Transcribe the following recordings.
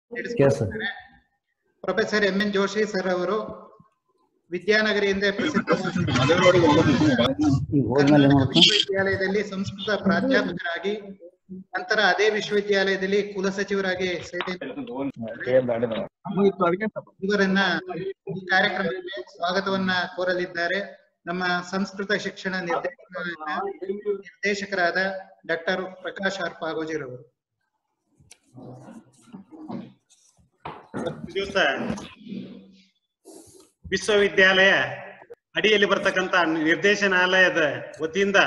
ನಡೆಸಿಕೊಡ್ತಾರೆ professor M N Joshi sir ಅವರು ವಿದ್ಯಾನಗರಿಯಿಂದ ಪ್ರಸಿದ್ಧವಾದ ಈಗ ಹೋದ್ಮೇಲೆ ಕರ್ನಾಟಕ ನೋಡ್ತೀನಿ ವಿಶ್ವವಿದ್ಯಾಲಯವದಲ್ಲಿ ಸಂಸ್ಕೃತ ಪ್ರಾಧ್ಯಾಪಕರಾಗಿ ನಂತರ ಅದೇ ವಿಶ್ವವಿದ್ಯಾಲಯದಲ್ಲಿ ಕುಲಸಚಿವರಾಗಿ ಸೇವೆ ಇವರನ್ನ ಈ ಕಾರ್ಯಕ್ರಮಕ್ಕೆ ಸ್ವಾಗತವನ್ನ ಕೋರಲಿದ್ದಾರೆ ನಮ್ಮ ಸಂಸ್ಕೃತ ಶಿಕ್ಷಣ ನಿರ್ದೇಶನ ನಿರ್ದೇಶಕರಾದ ಡಾಕ್ಟರ್ ಪ್ರಕಾಶ್ ಆರ್ ಪಾಗೋಜಿರವರು ದಿವಸ ವಿಶ್ವವಿದ್ಯಾಲಯ ಅಡಿಯಲ್ಲಿ ಬರ್ತಕ್ಕಂತ ನಿರ್ದೇಶನಾಲಯದ ವತಿಯಿಂದ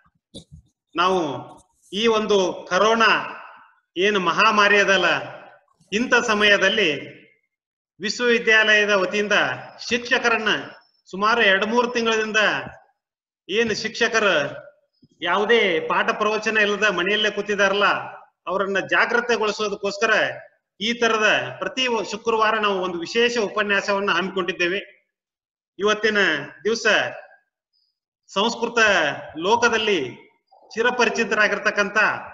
ನಾವು ಈ ಒಂದು ಕರೋನಾ ಏನು ಮಹಾಮಾರಿ ಅದಲ್ಲ ಇಂಥ ಸಮಯದಲ್ಲಿ ವಿಶ್ವವಿದ್ಯಾಲಯದ ವತಿಯಿಂದ ಶಿಕ್ಷಕರನ್ನ ಸುಮಾರು ಎರಡು ಮೂರು ತಿಂಗಳಿಂದ ಏನು ಶಿಕ್ಷಕರು ಯಾವುದೇ ಪಾಠ ಪ್ರವಚನ ಇಲ್ಲದ ಮನೆಯಲ್ಲೇ ಕೂತಿದಾರಲ್ಲ ಅವರನ್ನ ಜಾಗೃತೆಗೊಳಿಸೋದಕ್ಕೋಸ್ಕರ ಈ ತರದ ಪ್ರತಿ ಶುಕ್ರವಾರ ನಾವು ಒಂದು ವಿಶೇಷ ಉಪನ್ಯಾಸವನ್ನ ಹಮ್ಮಿಕೊಂಡಿದ್ದೇವೆ ಇವತ್ತಿನ ದಿವಸ ಸಂಸ್ಕೃತ ಲೋಕದಲ್ಲಿ ಚಿರಪರಿಚಿತರಾಗಿರ್ತಕ್ಕಂಥ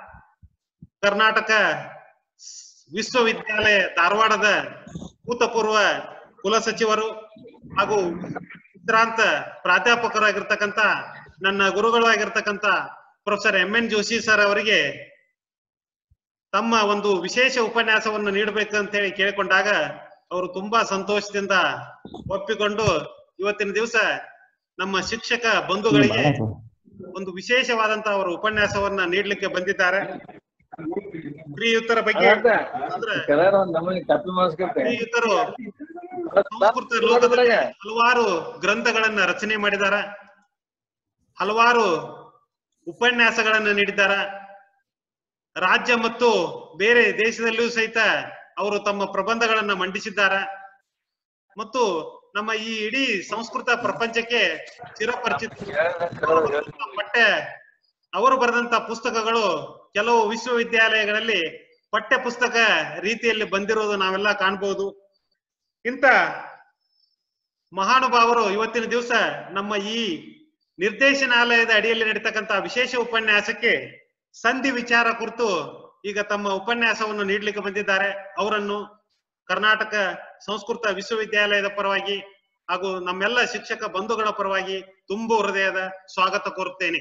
ಕರ್ನಾಟಕ ವಿಶ್ವವಿದ್ಯಾಲಯ ಧಾರವಾಡದ ಭೂತಪೂರ್ವ ಕುಲಸಚಿವರು ಹಾಗೂ ವಿಶ್ರಾಂತ ಪ್ರಾಧ್ಯಾಪಕರಾಗಿರ್ತಕ್ಕಂಥ ನನ್ನ ಗುರುಗಳಾಗಿರ್ತಕ್ಕಂಥ professor M N Joshi sir ಅವರಿಗೆ ತಮ್ಮ ಒಂದು ವಿಶೇಷ ಉಪನ್ಯಾಸವನ್ನು ನೀಡಬೇಕು ಅಂತ ಹೇಳಿ ಕೇಳಿಕೊಂಡಾಗ ಅವರು ತುಂಬಾ ಸಂತೋಷದಿಂದ ಒಪ್ಪಿಕೊಂಡು ಇವತ್ತಿನ ದಿವಸ ನಮ್ಮ ಶಿಕ್ಷಕ ಬಂಧುಗಳಿಗೆ ಒಂದು ವಿಶೇಷವಾದಂತಹ ಅವರ ಉಪನ್ಯಾಸವನ್ನ ನೀಡಲಿಕ್ಕೆ ಬಂದಿದ್ದಾರೆ ಶ್ರೀಯುತರ ಬಗ್ಗೆ ಅಂದ್ರೆ ಶ್ರೀಯುತರು ಸಂಸ್ಕೃತ ಲೋಕದಲ್ಲಿ ಹಲವಾರು ಗ್ರಂಥಗಳನ್ನ ರಚನೆ ಮಾಡಿದಾರ ಹಲವಾರು ಉಪನ್ಯಾಸಗಳನ್ನ ನೀಡಿದ್ದಾರ ರಾಜ್ಯ ಮತ್ತು ಬೇರೆ ದೇಶದಲ್ಲಿಯೂ ಸಹಿತ ಅವರು ತಮ್ಮ ಪ್ರಬಂಧಗಳನ್ನ ಮಂಡಿಸಿದ್ದಾರೆ ಮತ್ತು ನಮ್ಮ ಈ ಇಡೀ ಸಂಸ್ಕೃತ ಪ್ರಪಂಚಕ್ಕೆ ಚಿರಪರಿಚಿತ ಅವರು ಬರೆದಂತ ಪಠ್ಯ ಅವರು ಬರೆದಂತ ಪುಸ್ತಕಗಳು ಕೆಲವು ವಿಶ್ವವಿದ್ಯಾಲಯಗಳಲ್ಲಿ ಪಠ್ಯ ಪುಸ್ತಕ ರೀತಿಯಲ್ಲಿ ಬಂದಿರೋದು ನಾವೆಲ್ಲ ಕಾಣ್ಬೋದು ಇಂಥ ಮಹಾನುಭಾವರು ಇವತ್ತಿನ ದಿವಸ ನಮ್ಮ ಈ ನಿರ್ದೇಶನಾಲಯದ ಅಡಿಯಲ್ಲಿ ನಡೀತಕ್ಕಂತ ವಿಶೇಷ ಉಪನ್ಯಾಸಕ್ಕೆ ಸಂಧಿ ವಿಚಾರ ಕುರಿತು ಈಗ ತಮ್ಮ ಉಪನ್ಯಾಸವನ್ನು ನೀಡಲಿಕ್ಕೆ ಬಂದಿದ್ದಾರೆ ಅವರನ್ನು ಕರ್ನಾಟಕ ಸಂಸ್ಕೃತ ವಿಶ್ವವಿದ್ಯಾಲಯದ ಪರವಾಗಿ ಹಾಗೂ ನಮ್ಮೆಲ್ಲ ಶಿಕ್ಷಕ ಬಂಧುಗಳ ಪರವಾಗಿ ತುಂಬು ಹೃದಯದ ಸ್ವಾಗತ ಕೋರುತ್ತೇನೆ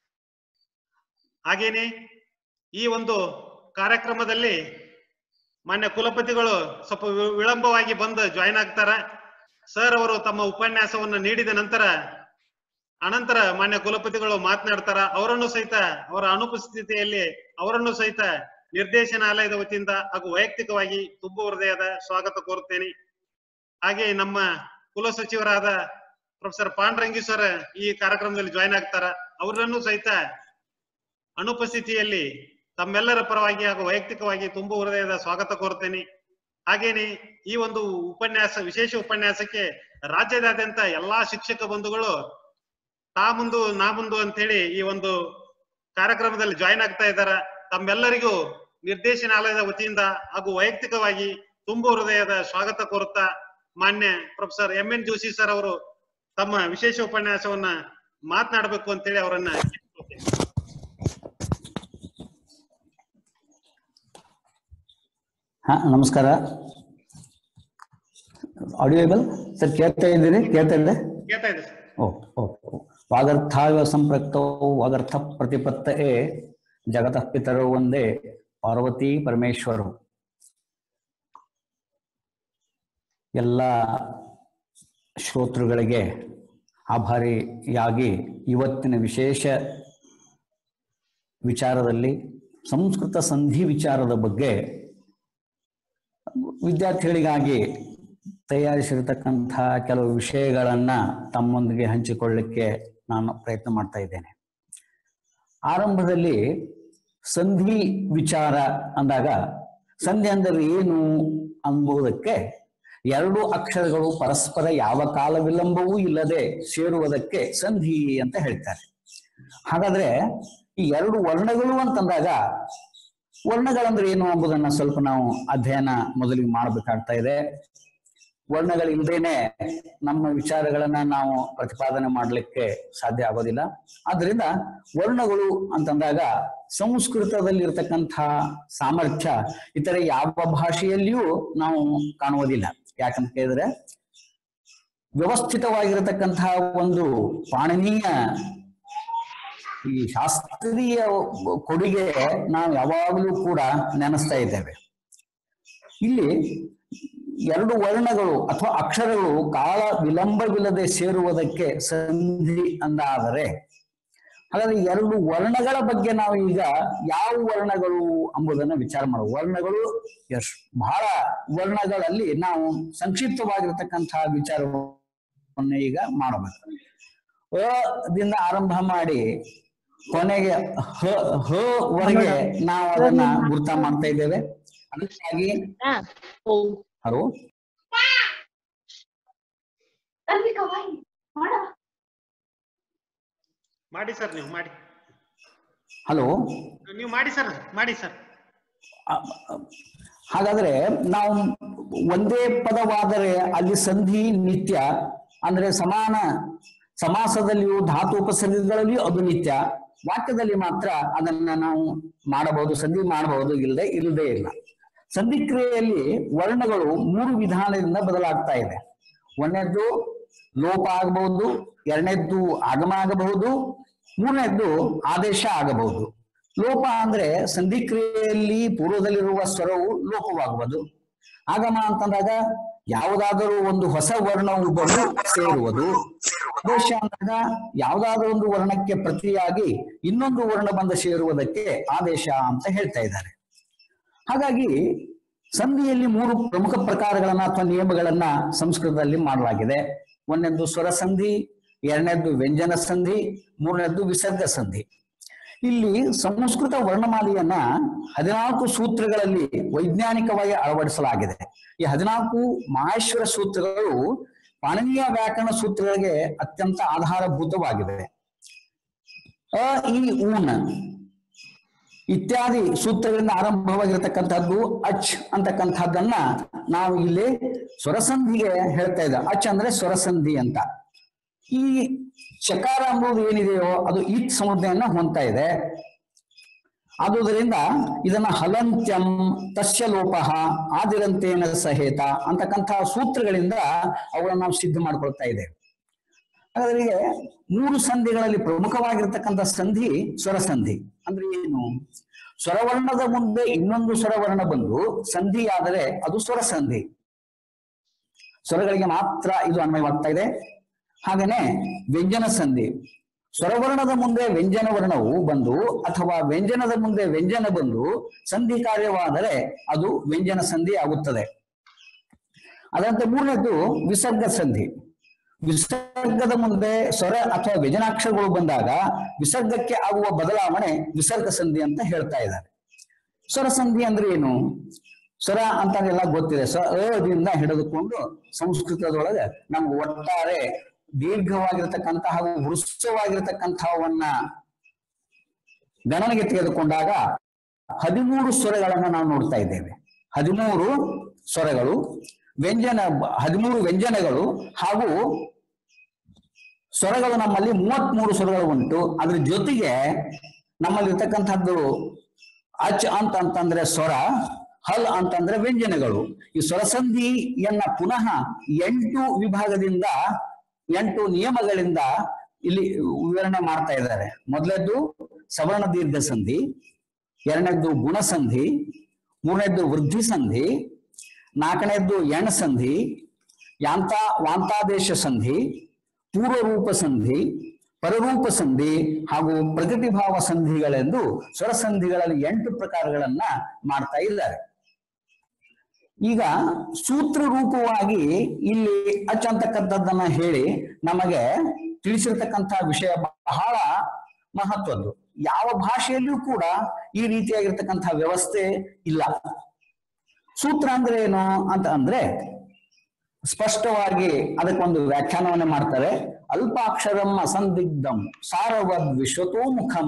ಹಾಗೇನೆ ಈ ಒಂದು ಕಾರ್ಯಕ್ರಮದಲ್ಲಿ ಮಾನ್ಯ ಕುಲಪತಿಗಳು ಸ್ವಲ್ಪ ವಿ- ವಿಳಂಬವಾಗಿ ಬಂದು ಜಾಯಿನ್ ಆಗ್ತಾರ ಸರ್ ಅವರು ತಮ್ಮ ಉಪನ್ಯಾಸವನ್ನು ನೀಡಿದ ನಂತರ ಅನಂತರ ಮಾನ್ಯ ಕುಲಪತಿಗಳು ಮಾತನಾಡ್ತಾರ ಅವರನ್ನು ಸಹಿತ ಅವರ ಅನುಪಸ್ಥಿತಿಯಲ್ಲಿ ಅವರನ್ನು ಸಹಿತ ನಿರ್ದೇಶನಾಲಯದ ವತಿಯಿಂದ ಹಾಗೂ ವೈಯಕ್ತಿಕವಾಗಿ ತುಂಬು ಹೃದಯದ ಸ್ವಾಗತ ಕೋರುತ್ತೇನೆ ಹಾಗೆ ನಮ್ಮ ಕುಲಸಚಿವರಾದ ಪ್ರೊಫೆಸರ್ ಪಾಂಡ್ರಂಗಿ ಸರ್ ಈ ಕಾರ್ಯಕ್ರಮದಲ್ಲಿ ಜಾಯಿನ್ ಆಗ್ತಾರ ಅವರನ್ನು ಸಹಿತ ಅನುಪಸ್ಥಿತಿಯಲ್ಲಿ ತಮ್ಮೆಲ್ಲರ ಪರವಾಗಿ ಹಾಗೂ ವೈಯಕ್ತಿಕವಾಗಿ ತುಂಬು ಹೃದಯದ ಸ್ವಾಗತ ಕೋರುತ್ತೇನೆ ಹಾಗೇನೆ ಈ ಒಂದು ಉಪನ್ಯಾಸ ವಿಶೇಷ ಉಪನ್ಯಾಸಕ್ಕೆ ರಾಜ್ಯದಾದ್ಯಂತ ಎಲ್ಲಾ ಶಿಕ್ಷಕ ಬಂಧುಗಳು ತಾ ಮುಂದು ನಾ ಮುಂದು ಅಂತ ಹೇಳಿ ಈ ಒಂದು ಕಾರ್ಯಕ್ರಮದಲ್ಲಿ ಜಾಯಿನ್ ಆಗ್ತಾ ಇದ್ದಾರ ತಮ್ಮೆಲ್ಲರಿಗೂ ನಿರ್ದೇಶನಾಲಯದ ವತಿಯಿಂದ ಹಾಗೂ ವೈಯಕ್ತಿಕವಾಗಿ ತುಂಬು ಹೃದಯದ ಸ್ವಾಗತ ಕೋರುತ್ತಾ ಮಾನ್ಯ professor M N Joshi sir ಅವರು ತಮ್ಮ ವಿಶೇಷ ಉಪನ್ಯಾಸವನ್ನ ಮಾತನಾಡಬೇಕು ಅಂತೇಳಿ ಅವರನ್ನ ಕೇಳ್ಕೊಳ್ತೇನೆ. ಹಾ ನಮಸ್ಕಾರ ಆಡಿಯೋಬಲ್ ಸರ್ ಕೇಳ್ತಾ ಇದ್ದೀರಿ ಕೇಳ್ತಾ ಇದ್ದೆ ಕೇಳ್ತಾ ಇದೆ ಸರ್ ಓ ಓ ಓ. ವಾಗರ್ಥಾವ ಸಂಪೃಕ್ತೌ ವಾಗರ್ಥ ಪ್ರತಿಪತ್ತಯೇ ಜಗತಃ ಪಿತರೋ ಒಂದೇ ಪಾರ್ವತಿ ಪರಮೇಶ್ವರು ಎಲ್ಲ ಶ್ರೋತೃಗಳಿಗೆ ಆಭಾರಿಯಾಗಿ ಇವತ್ತಿನ ವಿಶೇಷ ವಿಚಾರದಲ್ಲಿ ಸಂಸ್ಕೃತ ಸಂಧಿ ವಿಚಾರದ ಬಗ್ಗೆ ವಿದ್ಯಾರ್ಥಿಗಳಿಗಾಗಿ ತಯಾರಿಸಿರತಕ್ಕಂಥ ಕೆಲವು ವಿಷಯಗಳನ್ನ ತಮ್ಮೊಂದಿಗೆ ಹಂಚಿಕೊಳ್ಳಿಕ್ಕೆ ನಾನು ಪ್ರಯತ್ನ ಮಾಡ್ತಾ ಇದ್ದೇನೆ ಆರಂಭದಲ್ಲಿ ಸಂಧಿ ವಿಚಾರ ಅಂದಾಗ ಸಂಧಿ ಅಂದರೆ ಏನು ಅಂಬುದಕ್ಕೆ ಎರಡು ಅಕ್ಷರಗಳು ಪರಸ್ಪರ ಯಾವ ಕಾಲ ವಿಳಂಬವೂ ಇಲ್ಲದೆ ಸೇರುವುದಕ್ಕೆ ಸಂಧಿ ಅಂತ ಹೇಳ್ತಾರೆ ಹಾಗಾದ್ರೆ ಈ ಎರಡು ವರ್ಣಗಳು ಅಂತಂದಾಗ ವರ್ಣಗಳಂದ್ರೆ ಏನು ಎಂಬುದನ್ನ ಸ್ವಲ್ಪ ನಾವು ಅಧ್ಯಯನ ಮೊದಲಿಗೆ ಮಾಡಬೇಕಾಗ್ತಾ ಇದೆ ವರ್ಣಗಳಿಲ್ದೇನೆ ನಮ್ಮ ವಿಚಾರಗಳನ್ನ ನಾವು ಪ್ರತಿಪಾದನೆ ಮಾಡಲಿಕ್ಕೆ ಸಾಧ್ಯ ಆಗೋದಿಲ್ಲ ಆದ್ರಿಂದ ವರ್ಣಗಳು ಅಂತಂದಾಗ ಸಂಸ್ಕೃತದಲ್ಲಿರ್ತಕ್ಕಂಥ ಸಾಮರ್ಥ್ಯ ಇತರೆ ಯಾವ ಭಾಷೆಯಲ್ಲಿಯೂ ನಾವು ಕಾಣುವುದಿಲ್ಲ ಯಾಕಂತ ಕೇಳಿದ್ರೆ ವ್ಯವಸ್ಥಿತವಾಗಿರತಕ್ಕಂತಹ ಒಂದು ಪಾಣನೀಯ ಈ ಶಾಸ್ತ್ರೀಯ ಕೊಡುಗೆ ನಾವು ಯಾವಾಗಲೂ ಕೂಡ ನೆನೆಸ್ತಾ ಇದ್ದೇವೆ ಇಲ್ಲಿ ಎರಡು ವರ್ಣಗಳು ಅಥವಾ ಅಕ್ಷರಗಳು ಕಾಲ ವಿಳಂಬವಿಲ್ಲದೆ ಸೇರುವುದಕ್ಕೆ ಸಂಧಿ ಅಂದಾದರೆ ಹಾಗಾದ್ರೆ ಎರಡು ವರ್ಣಗಳ ಬಗ್ಗೆ ನಾವು ಈಗ ಯಾವ ವರ್ಣಗಳು ಎಂಬುದನ್ನ ವಿಚಾರ ಮಾಡುವ ವರ್ಣಗಳು ಎಷ್ಟು ಬಹಳ ವರ್ಣಗಳಲ್ಲಿ ನಾವು ಸಂಕ್ಷಿಪ್ತವಾಗಿರ್ತಕ್ಕಂತಹ ವಿಚಾರವನ್ನು ಈಗ ಮಾಡಬೇಕು ಅ ದಿಂದ ಆರಂಭ ಮಾಡಿ ಕೊನೆಗೆ ಹ ಹ ವರೆಗೆ ನಾವು ಅದನ್ನ ಗುರ್ತ ಮಾಡ್ತಾ ಇದ್ದೇವೆ ಅದಕ್ಕಾಗಿ ಹಲೋ ಮಾಡಿ ಸರ್ ನೀವು ಮಾಡಿ ಹಲೋ ನೀವು ಮಾಡಿ ಸರ್ ಮಾಡಿ ಸರ್ ಹಾಗಾದ್ರೆ ನಾವು ಒಂದೇ ಪದವಾದರೆ ಅಲ್ಲಿ ಸಂಧಿ ನಿತ್ಯ ಅಂದ್ರೆ ಸಮಾನ ಸಮಾಸದಲ್ಲಿಯೂ ಧಾತು ಉಪಸರ್ಗಗಳಲ್ಲಿಯೂ ಅದು ನಿತ್ಯ ವಾಕ್ಯದಲ್ಲಿ ಮಾತ್ರ ಅದನ್ನ ನಾವು ಮಾಡಬಹುದು ಸಂಧಿ ಮಾಡಬಹುದು ಇಲ್ಲದೆ ಇಲ್ಲದೆ ಇಲ್ಲ ಸಂಧಿ ಕ್ರಿಯೆಯಲ್ಲಿ ವರ್ಣಗಳು ಮೂರು ವಿಧಾನದಿಂದ ಬದಲಾಗ್ತಾ ಇದೆ ಒಂದನೇದ್ದು ಲೋಪ ಆಗಬಹುದು ಎರಡನೇದ್ದು ಆಗಮ ಆಗಬಹುದು ಮೂರನೇದ್ದು ಆದೇಶ ಆಗಬಹುದು ಲೋಪ ಅಂದ್ರೆ ಸಂಧಿ ಕ್ರಿಯೆಯಲ್ಲಿ ಪೂರ್ವದಲ್ಲಿರುವ ಸ್ವರವು ಲೋಪವಾಗುವುದು ಆಗಮ ಅಂತಂದಾಗ ಯಾವುದಾದರೂ ಒಂದು ಹೊಸ ವರ್ಣವು ಬಂದು ಸೇರುವುದು ಆದೇಶ ಅಂದಾಗ ಯಾವುದಾದರೂ ಒಂದು ವರ್ಣಕ್ಕೆ ಪ್ರತಿಯಾಗಿ ಇನ್ನೊಂದು ವರ್ಣ ಬಂದು ಸೇರುವುದಕ್ಕೆ ಆದೇಶ ಅಂತ ಹೇಳ್ತಾ ಇದ್ದಾರೆ ಹಾಗಾಗಿ ಸಂಧಿಯಲ್ಲಿ ಮೂರು ಪ್ರಮುಖ ಪ್ರಕಾರಗಳನ್ನ ಅಥವಾ ನಿಯಮಗಳನ್ನ ಸಂಸ್ಕೃತದಲ್ಲಿ ಮಾಡಲಾಗಿದೆ ಒಂದನೇದ್ದು ಸ್ವರ ಸಂಧಿ ಎರಡನೇದ್ದು ವ್ಯಂಜನ ಸಂಧಿ ಮೂರನೇದ್ದು ವಿಸರ್ಗ ಸಂಧಿ ಇಲ್ಲಿ ಸಂಸ್ಕೃತ ವರ್ಣಮಾಲೆಯನ್ನ ಹದಿನಾಲ್ಕು ಸೂತ್ರಗಳಲ್ಲಿ ವೈಜ್ಞಾನಿಕವಾಗಿ ಅಳವಡಿಸಲಾಗಿದೆ ಈ ಹದಿನಾಲ್ಕು ಮಹೇಶ್ವರ ಸೂತ್ರಗಳು ಪಾಣನೀಯ ವ್ಯಾಕರಣ ಸೂತ್ರಗಳಿಗೆ ಅತ್ಯಂತ ಆಧಾರಭೂತವಾಗಿವೆ ಅ ಈ ಊನ್ ಇತ್ಯಾದಿ ಸೂತ್ರಗಳಿಂದ ಆರಂಭವಾಗಿರತಕ್ಕಂಥದ್ದು ಅಚ್ ಅಂತಕ್ಕಂಥದ್ದನ್ನ ನಾವು ಇಲ್ಲಿ ಸ್ವರಸಂಧಿಗೆ ಹೇಳ್ತಾ ಇದ್ದೇವೆ ಅಚ್ ಅಂದ್ರೆ ಸ್ವರಸಂಧಿ ಅಂತ ಈ ಚಕಾರ ಎಂಬುದು ಏನಿದೆಯೋ ಅದು ಇತ್ ಸಮುದಾಯನ ಹೊಂದ್ತಾ ಇದೆ ಆದುದರಿಂದ ಇದನ್ನ ಹಲಂತ್ಯಂ ತಸ್ಯ ಲೋಪಃ ಆದಿರಂತೇನ ಸಹೇತ ಅಂತಕ್ಕಂತಹ ಸೂತ್ರಗಳಿಂದ ಅವುಗಳನ್ನು ನಾವು ಸಿದ್ಧ ಮಾಡ್ಕೊಳ್ತಾ ಇದ್ದೇವೆ ಹಾಗಾದ್ರೆ ಈಗ ಮೂರು ಸಂಧಿಗಳಲ್ಲಿ ಪ್ರಮುಖವಾಗಿರ್ತಕ್ಕಂಥ ಸಂಧಿ ಸ್ವರಸಂಧಿ ಅಂದ್ರೆ ಏನು ಸ್ವರವರ್ಣದ ಮುಂದೆ ಇನ್ನೊಂದು ಸ್ವರವರ್ಣ ಬಂದು ಸಂಧಿ ಆದರೆ ಅದು ಸ್ವರಸಂಧಿ ಸ್ವರಗಳಿಗೆ ಮಾತ್ರ ಇದು ಅನ್ವಯವಾಗ್ತಾ ಇದೆ ಹಾಗೇನೆ ವ್ಯಂಜನ ಸಂಧಿ ಸ್ವರವರ್ಣದ ಮುಂದೆ ವ್ಯಂಜನ ವರ್ಣವು ಬಂದು ಅಥವಾ ವ್ಯಂಜನದ ಮುಂದೆ ವ್ಯಂಜನ ಬಂದು ಸಂಧಿ ಕಾರ್ಯವಾದರೆ ಅದು ವ್ಯಂಜನ ಸಂಧಿ ಆಗುತ್ತದೆ ಅದರಂತೆ ಮೂರನೇದು ವಿಸರ್ಗ ಸಂಧಿ ವಿಸರ್ಗದ ಮುಂದೆ ಸ್ವರ ಅಥವಾ ವ್ಯಂಜನಾಕ್ಷರಗಳು ಬಂದಾಗ ವಿಸರ್ಗಕ್ಕೆ ಆಗುವ ಬದಲಾವಣೆ ವಿಸರ್ಗ ಸಂಧಿ ಅಂತ ಹೇಳ್ತಾ ಇದ್ದಾರೆ ಸ್ವರ ಸಂಧಿ ಅಂದ್ರೆ ಏನು ಸ್ವರ ಅಂತ ಎಲ್ಲ ಗೊತ್ತಿದೆ ಸ್ವ ಅದಿಂದ ಹಿಡಿದುಕೊಂಡು ಸಂಸ್ಕೃತದೊಳಗೆ ನಮ್ಗೆ ಒಟ್ಟಾರೆ ದೀರ್ಘವಾಗಿರ್ತಕ್ಕಂತಹ ಹಾಗೂ ಹೃಸ್ವವಾಗಿರ್ತಕ್ಕಂಥವನ್ನ ಗಣನೆಗೆ ತೆಗೆದುಕೊಂಡಾಗ ಹದಿಮೂರು ಸ್ವರಗಳನ್ನ ನಾವು ನೋಡ್ತಾ ಇದ್ದೇವೆ ಹದಿಮೂರು ಸ್ವರಗಳು ವ್ಯಂಜನ ಹದಿಮೂರು ವ್ಯಂಜನಗಳು ಹಾಗೂ ಸ್ವರಗಳು ನಮ್ಮಲ್ಲಿ ಮೂವತ್ಮೂರು ಸ್ವರಗಳು ಉಂಟು ಅದ್ರ ಜೊತೆಗೆ ನಮ್ಮಲ್ಲಿ ಇರ್ತಕ್ಕಂಥದ್ದು ಅಚ್ ಅಂತ ಅಂತಂದ್ರೆ ಸ್ವರ ಹಲ್ ಅಂತಂದ್ರೆ ವ್ಯಂಜನಗಳು ಈ ಸ್ವರಸಂಧಿಯನ್ನ ಪುನಃ ಎಂಟು ವಿಭಾಗದಿಂದ ಎಂಟು ನಿಯಮಗಳಿಂದ ಇಲ್ಲಿ ವಿವರಣೆ ಮಾಡ್ತಾ ಇದ್ದಾರೆ ಮೊದಲದ್ದು ಸವರ್ಣ ದೀರ್ಘ ಸಂಧಿ ಎರಡನೇದ್ದು ಗುಣಸಂಧಿ ಮೂರನೇದ್ದು ವೃದ್ಧಿ ಸಂಧಿ ನಾಲ್ಕನೇದ್ದು ಎಣ ಸಂಧಿ ಯಾಂತ ವಾಂತಾದೇಶ ಸಂಧಿ ಪೂರ್ವರೂಪ ಸಂಧಿ ಪರರೂಪ ಸಂಧಿ ಹಾಗೂ ಪ್ರಗತಿಭಾವ ಸಂಧಿಗಳೆಂದು ಸ್ವರಸಂಧಿಗಳಲ್ಲಿ ಎಂಟು ಪ್ರಕಾರಗಳನ್ನ ಮಾಡ್ತಾ ಇದ್ದಾರೆ ಈಗ ಸೂತ್ರ ರೂಪವಾಗಿ ಇಲ್ಲಿ ಅಚ್ ಅಂತಕ್ಕಂಥದ್ದನ್ನ ಹೇಳಿ ನಮಗೆ ತಿಳಿಸಿರ್ತಕ್ಕಂಥ ವಿಷಯ ಬಹಳ ಮಹತ್ವದ್ದು ಯಾವ ಭಾಷೆಯಲ್ಲಿಯೂ ಕೂಡ ಈ ರೀತಿಯಾಗಿರ್ತಕ್ಕಂಥ ವ್ಯವಸ್ಥೆ ಇಲ್ಲ ಸೂತ್ರ ಅಂದ್ರೆ ಏನು ಅಂತ ಅಂದ್ರೆ ಸ್ಪಷ್ಟವಾಗಿ ಅದಕ್ಕೊಂದು ವ್ಯಾಖ್ಯಾನವನ್ನ ಮಾಡ್ತಾರೆ ಅಲ್ಪಾಕ್ಷರಂ ಅಸಂದಿಗ್ಧಂ ಸಾರವದ್ ವಿಶ್ವತೋಮುಖಂ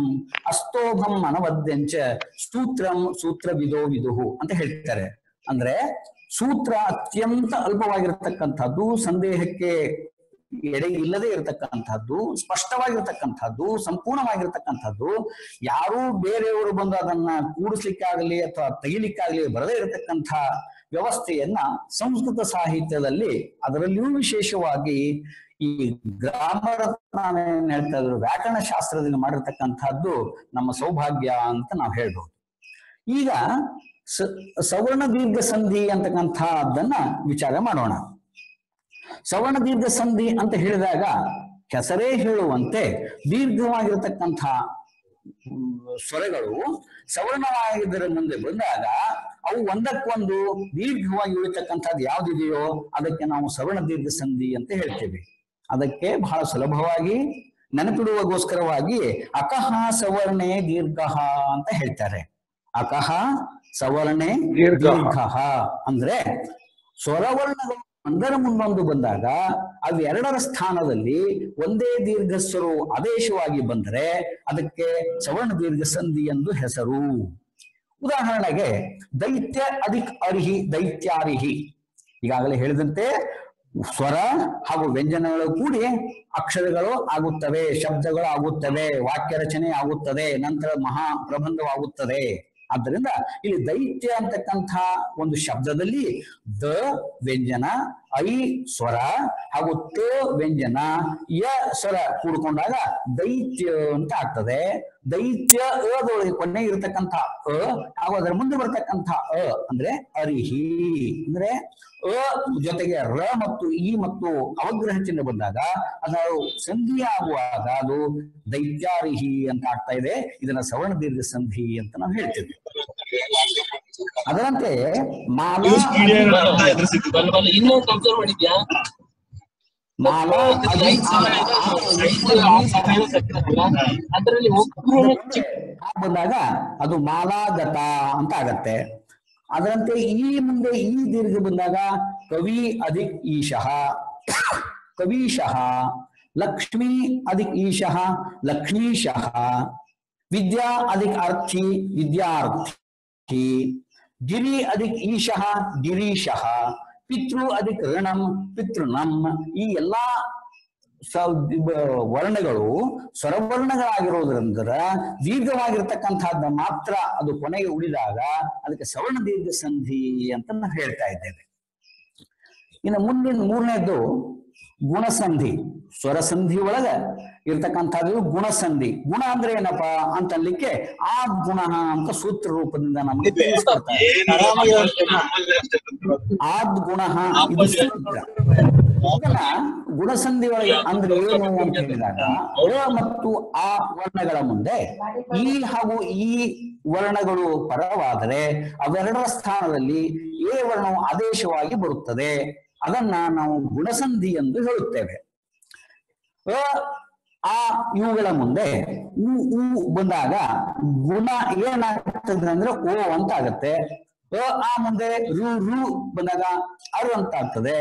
ಅಸ್ತೋಭಂ ಅನವದ್ಯಂಚ ಸೂತ್ರಂ ಸೂತ್ರ ವಿದೋ ವಿದುಹು ಅಂತ ಹೇಳ್ತಾರೆ ಅಂದ್ರೆ ಸೂತ್ರ ಅತ್ಯಂತ ಅಲ್ಪವಾಗಿರತಕ್ಕಂಥದ್ದು ಸಂದೇಹಕ್ಕೆ ಎಡೆ ಇಲ್ಲದೆ ಇರತಕ್ಕಂಥದ್ದು ಸ್ಪಷ್ಟವಾಗಿರ್ತಕ್ಕಂಥದ್ದು ಸಂಪೂರ್ಣವಾಗಿರ್ತಕ್ಕಂಥದ್ದು ಯಾರೂ ಬೇರೆಯವರು ಬಂದು ಅದನ್ನ ಕೂಡಿಸ್ಲಿಕ್ಕಾಗಲಿ ಅಥವಾ ತೆಗಿಲಿಕ್ಕಾಗಲಿ ಬರದೇ ಇರತಕ್ಕಂಥ ವ್ಯವಸ್ಥೆಯನ್ನ ಸಂಸ್ಕೃತ ಸಾಹಿತ್ಯದಲ್ಲಿ ಅದರಲ್ಲಿಯೂ ವಿಶೇಷವಾಗಿ ಈ ಗ್ರಾಮರ ನಾವೇನ್ ಹೇಳ್ತಾ ಇದ್ರು ವ್ಯಾಕರಣ ಶಾಸ್ತ್ರದಲ್ಲಿ ಮಾಡಿರ್ತಕ್ಕಂಥದ್ದು ನಮ್ಮ ಸೌಭಾಗ್ಯ ಅಂತ ನಾವು ಹೇಳ್ಬೋದು ಈಗ ಸ- ಸವರ್ಣ ದೀರ್ಘ ಸಂಧಿ ಅಂತಕ್ಕಂಥದ್ದನ್ನ ವಿಚಾರ ಮಾಡೋಣ ಸವರ್ಣ ದೀರ್ಘ ಸಂಧಿ ಅಂತ ಹೇಳಿದಾಗ ಹೆಸರೇ ಹೇಳುವಂತೆ ದೀರ್ಘವಾಗಿರತಕ್ಕಂಥ ಮ್, ಸ್ವರಗಳು ಸವರ್ಣವಾಗಿದ್ದರ ಮುಂದೆ ಬಂದಾಗ ಅವು ಒಂದಕ್ಕೊಂದು ದೀರ್ಘವಾಗಿ ಉಳಿತಕ್ಕಂಥದ್ದು ಯಾವ್ದಿದೆಯೋ ಅದಕ್ಕೆ ನಾವು ಸವರ್ಣ ದೀರ್ಘ ಸಂಧಿ ಅಂತ ಹೇಳ್ತೇವೆ ಅದಕ್ಕೆ ಬಹಳ ಸುಲಭವಾಗಿ ನೆನಪಿಡುವಗೋಸ್ಕರವಾಗಿ ಅಕಹ ಸವರ್ಣೆ ದೀರ್ಘ ಅಂತ ಹೇಳ್ತಾರೆ ಅಕಹ ಸವರ್ಣೆ ದೀರ್ಘ. ದೀರ್ಘ ಅಂದ್ರೆ ಸ್ವರವರ್ಣಗಳು ಒಂದರ ಮುಂದೊಂದು ಬಂದಾಗ ಅವೆರಡರ ಸ್ಥಾನದಲ್ಲಿ ಒಂದೇ ದೀರ್ಘ ಸ್ವರವು ಆದೇಶವಾಗಿ ಬಂದರೆ ಅದಕ್ಕೆ ಸವರ್ಣ ದೀರ್ಘ ಸಂಧಿ ಎಂದು ಹೆಸರು ಉದಾಹರಣೆಗೆ ದೈತ್ಯ ಅಧಿಕ್ ಅರಿಹಿ ದೈತ್ಯಾರಿಹಿ ಈಗಾಗಲೇ ಹೇಳಿದಂತೆ ಸ್ವರ ಹಾಗೂ ವ್ಯಂಜನಗಳು ಕೂಡಿ ಅಕ್ಷರಗಳು ಆಗುತ್ತವೆ ಶಬ್ದಗಳು ಆಗುತ್ತವೆ ವಾಕ್ಯ ರಚನೆ ಆಗುತ್ತದೆ ನಂತರ ಮಹಾ ಪ್ರಬಂಧವಾಗುತ್ತದೆ ಆದ್ದರಿಂದ ಇಲ್ಲಿ ದೈತ್ಯ ಅಂತಕ್ಕಂಥ ಒಂದು ಶಬ್ದದಲ್ಲಿ ದ ವ್ಯಂಜನ ಐ ಸ್ವರ ಹಾಗೂ ತ ವ್ಯಂಜನ ಯ ಸ್ವರ ಕೂಡ್ಕೊಂಡಾಗ ದೈತ್ಯ ಅಂತ ಆಗ್ತದೆ ದೈತ್ಯ ಅದೊಳಗೆ ಕೊನೆ ಇರತಕ್ಕಂಥ ಅ ಹಾಗೂ ಅದರ ಮುಂದೆ ಬರ್ತಕ್ಕಂಥ ಅ ಅಂದ್ರೆ ಅರಿಹಿ ಅಂದ್ರೆ ಅ ಜೊತೆಗೆ ರ ಮತ್ತು ಇ ಮತ್ತು ಅವಗ್ರಹ ಚಿಹ್ನೆ ಬಂದಾಗ ಅದು ಸಂಧಿ ಆಗುವಾಗ ಅದು ದೈತ್ಯಾರಿಹಿ ಅಂತ ಆಗ್ತಾ ಇದೆ ಇದನ್ನ ಸವರ್ಣ ದೀರ್ಘ ಸಂಧಿ ಅಂತ ನಾವು ಹೇಳ್ತೇವೆ ಅದರಂತೆ ಮಾಲಾ ಬಲ್ಬಲ್ ಇನ್ನೊಂದು ಅಬ್ಸರ್ವ್ ಮಾಡಿದ್ಯಾ ಮಾಲಾ ಅದಿ ಅದರಲ್ಲಿ ಒಬ್ರು ಆ ಬಂದಾಗ ಅದು ಮಾಲಾಗತ ಅಂತ ಆಗತ್ತೆ ಅದರಂತೆ ಈ ಮುಂದೆ ಈ ದೀರ್ಘ ಬಂದಾಗ ಕವಿ ಅಧಿಕ್ ಈಶಃ ಕವೀಶಃ ಲಕ್ಷ್ಮೀ ಅಧಿಕ್ ಈಶಃ ಲಕ್ಷ್ಮೀಶಃ ವಿದ್ಯಾ ಅಧಿಕ್ ಅರ್ಥಿ ವಿದ್ಯಾರ್ಥಿ ಗಿರಿ ಅಧಿಕ್ ಈಶಃ ಗಿರೀಶಃ ಪಿತೃ ಅಧಿಕ್ ಋಣಂ ಪಿತೃಣಂ ಈ ಎಲ್ಲಾ ಸ- ಬ- ವರ್ಣಗಳು ಸ್ವರವರ್ಣಗಳಾಗಿರೋದ್ರಿಂದ ದೀರ್ಘವಾಗಿರ್ತಕ್ಕಂಥದ್ದು ಮಾತ್ರ ಅದು ಕೊನೆಗೆ ಉಳಿದಾಗ ಅದಕ್ಕೆ ಸವರ್ಣ ದೀರ್ಘ ಸಂಧಿ ಅಂತ ನಾವು ಹೇಳ್ತಾ ಇದ್ದೇವೆ ಇನ್ನು ಮುಂದಿನ ಮೂರನೇದ್ದು ಗುಣಸಂಧಿ ಸ್ವರಸಂಧಿ ಒಳಗ ಇರ್ತಕ್ಕಂಥದ್ದು ಗುಣಸಂಧಿ ಗುಣ ಅಂದ್ರೆ ಏನಪ್ಪಾ ಅಂತ ಅನ್ಲಿಕ್ಕೆ ಆ ಗುಣ ಅಂತ ಸೂತ್ರ ರೂಪದಿಂದ ನಮಗೆ ತಿಳಿಸ್ಕೊಡ್ತಾರೆ ಆದ್ ಗುಣ ಇದು ಸೂತ್ರ ಇದನ್ನ ಗುಣಸಂಧಿ ಒಳಗೆ ಅಂದ್ರೆ ಏನು ಅಂತ ಹೇಳಿದಾಗ ಅ ಮತ್ತು ಆ ವರ್ಣಗಳ ಮುಂದೆ ಈ ಹಾಗೂ ಈ ವರ್ಣಗಳು ಪರವಾದರೆ ಅವೆರಡರ ಸ್ಥಾನದಲ್ಲಿ ಎ ವರ್ಣವು ಆದೇಶವಾಗಿ ಬರುತ್ತದೆ ಅದನ್ನ ನಾವು ಗುಣಸಂಧಿ ಎಂದು ಹೇಳುತ್ತೇವೆ ಅ ಆ ಇವುಗಳ ಮುಂದೆ ಉ ಉ ಬಂದಾಗ ಗುಣ ಏನಾಗ್ತದೆ ಅಂದ್ರೆ ಓ ಅಂತ ಆಗತ್ತೆ ಅ ಆ ಮುಂದೆ ರು ರು ಬಂದಾಗ ಅರು ಅಂತ ಆಗ್ತದೆ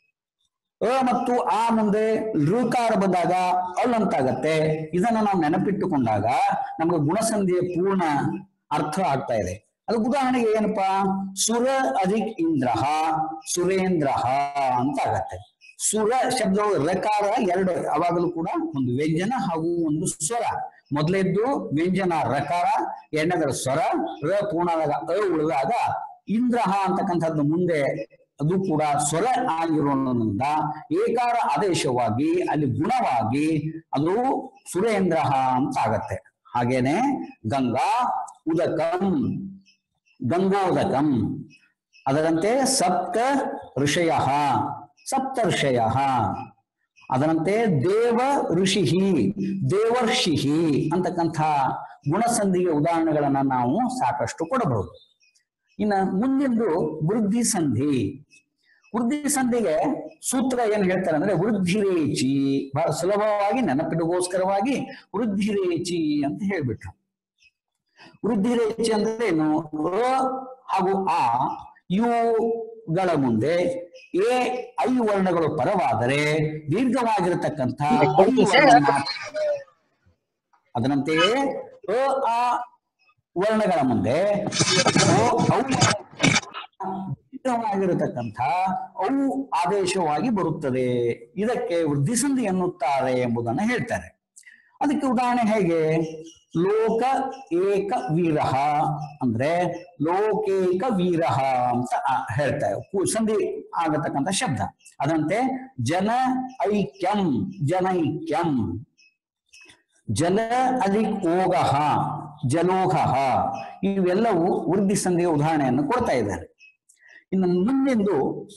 ಅ ಮತ್ತು ಆ ಮುಂದೆ ಋಕಾರ ಬಂದಾಗ ಅಲ್ ಅಂತ ಆಗತ್ತೆ ಇದನ್ನ ನಾವು ನೆನಪಿಟ್ಟುಕೊಂಡಾಗ ನಮ್ಗೆ ಗುಣಸಂಧಿಯ ಪೂರ್ಣ ಅರ್ಥ ಆಗ್ತಾ ಇದೆ ಅದು ಉದಾಹರಣೆಗೆ ಏನಪ್ಪಾ ಸುರ ಅಧಿಕ್ ಇಂದ್ರ ಸುರೇಂದ್ರ ಅಂತ ಆಗತ್ತೆ ಸುರ ಶಬ್ದವು ರಕಾರ ಎರಡು ಅವಾಗಲೂ ಕೂಡ ಒಂದು ವ್ಯಂಜನ ಹಾಗೂ ಒಂದು ಸ್ವರ ಮೊದಲೇದ್ದು ವ್ಯಂಜನ ರಕಾರ ಎರಡನೇದರ ಸ್ವರ ರ ಪೂರ್ಣದಾಗ ಅ ಉಳಿದಾಗ ಇಂದ್ರ ಅಂತಕ್ಕಂಥದ್ದು ಮುಂದೆ ಅದು ಕೂಡ ಸ್ವರ ಆಗಿರೋದ್ರಿಂದ ಏಕಾರ ಆದೇಶವಾಗಿ ಅಲ್ಲಿ ಗುಣವಾಗಿ ಅದು ಸುರೇಂದ್ರ ಅಂತ ಆಗತ್ತೆ ಹಾಗೇನೆ ಗಂಗಾ ಉದಕಂ ಗಂಗೋದಕಂ ಅದರಂತೆ ಸಪ್ತ ಋಷಯ ಸಪ್ತ ಋಷಯ ಅದರಂತೆ ದೇವ ಋಷಿ ದೇವರ್ಷಿ ಅಂತಕ್ಕಂಥ ಗುಣಸಂಧಿಗೆ ಉದಾಹರಣೆಗಳನ್ನ ನಾವು ಸಾಕಷ್ಟು ಕೊಡಬಹುದು ಇನ್ನ ಮುಂದಿಂದು ವೃದ್ಧಿ ಸಂಧಿ ವೃದ್ಧಿ ಸಂಧಿಗೆ ಸೂತ್ರ ಏನ್ ಹೇಳ್ತಾರೆ ಅಂದ್ರೆ ವೃದ್ಧಿರೇಚಿ ಬಹಳ ಸುಲಭವಾಗಿ ನೆನಪಿಡುಗೋಸ್ಕರವಾಗಿ ವೃದ್ಧಿರೇಚಿ ಅಂತ ಹೇಳ್ಬಿಟ್ರು ವೃದ್ಧಿರೇಚಿ ಅಂದ್ರೆ ಏನು ಅ ಹಾಗೂ ಆ ಇವುಗಳ ಮುಂದೆ ಎ ಐ ವರ್ಣಗಳು ಪರವಾದರೆ ದೀರ್ಘವಾಗಿರತಕ್ಕಂಥ ಐ ವರ್ಣ ಮಾತ್ರ. ಅದರಂತೆಯೇ ಅ ಆ ವರ್ಣಗಳ ಮುಂದೆ ಓ ಔ ಆಗಿರತಕ್ಕಂಥ ಅವು ಆದೇಶವಾಗಿ ಬರುತ್ತದೆ ಇದಕ್ಕೆ ವೃದ್ಧಿಸಂಧಿ ಎನ್ನುತ್ತಾರೆ ಎಂಬುದನ್ನು ಹೇಳ್ತಾರೆ ಅದಕ್ಕೆ ಉದಾಹರಣೆ ಹೇಗೆ ಲೋಕ ಏಕ ವೀರಹ ಅಂದ್ರೆ ಲೋಕೇಕ ವೀರಹ ಅಂತ ಆ- ಹೇಳ್ತಾರೆ ಕು- ಸಂಧಿ ಆಗತಕ್ಕಂಥ ಶಬ್ದ ಅದಂತೆ ಜನ ಐಕ್ಯಂ ಜನೈಕ್ಯಂ ಜಲ ಅಧಿಕ್ ಓಗಹ ಜಲೋಹ ಇವೆಲ್ಲವೂ ವೃದ್ಧಿ ಸಂಧಿಯ ಉದಾಹರಣೆಯನ್ನು ಕೊಡ್ತಾ ಇದ್ದಾರೆ ಇನ್ನು ಮುಂದಿಂದು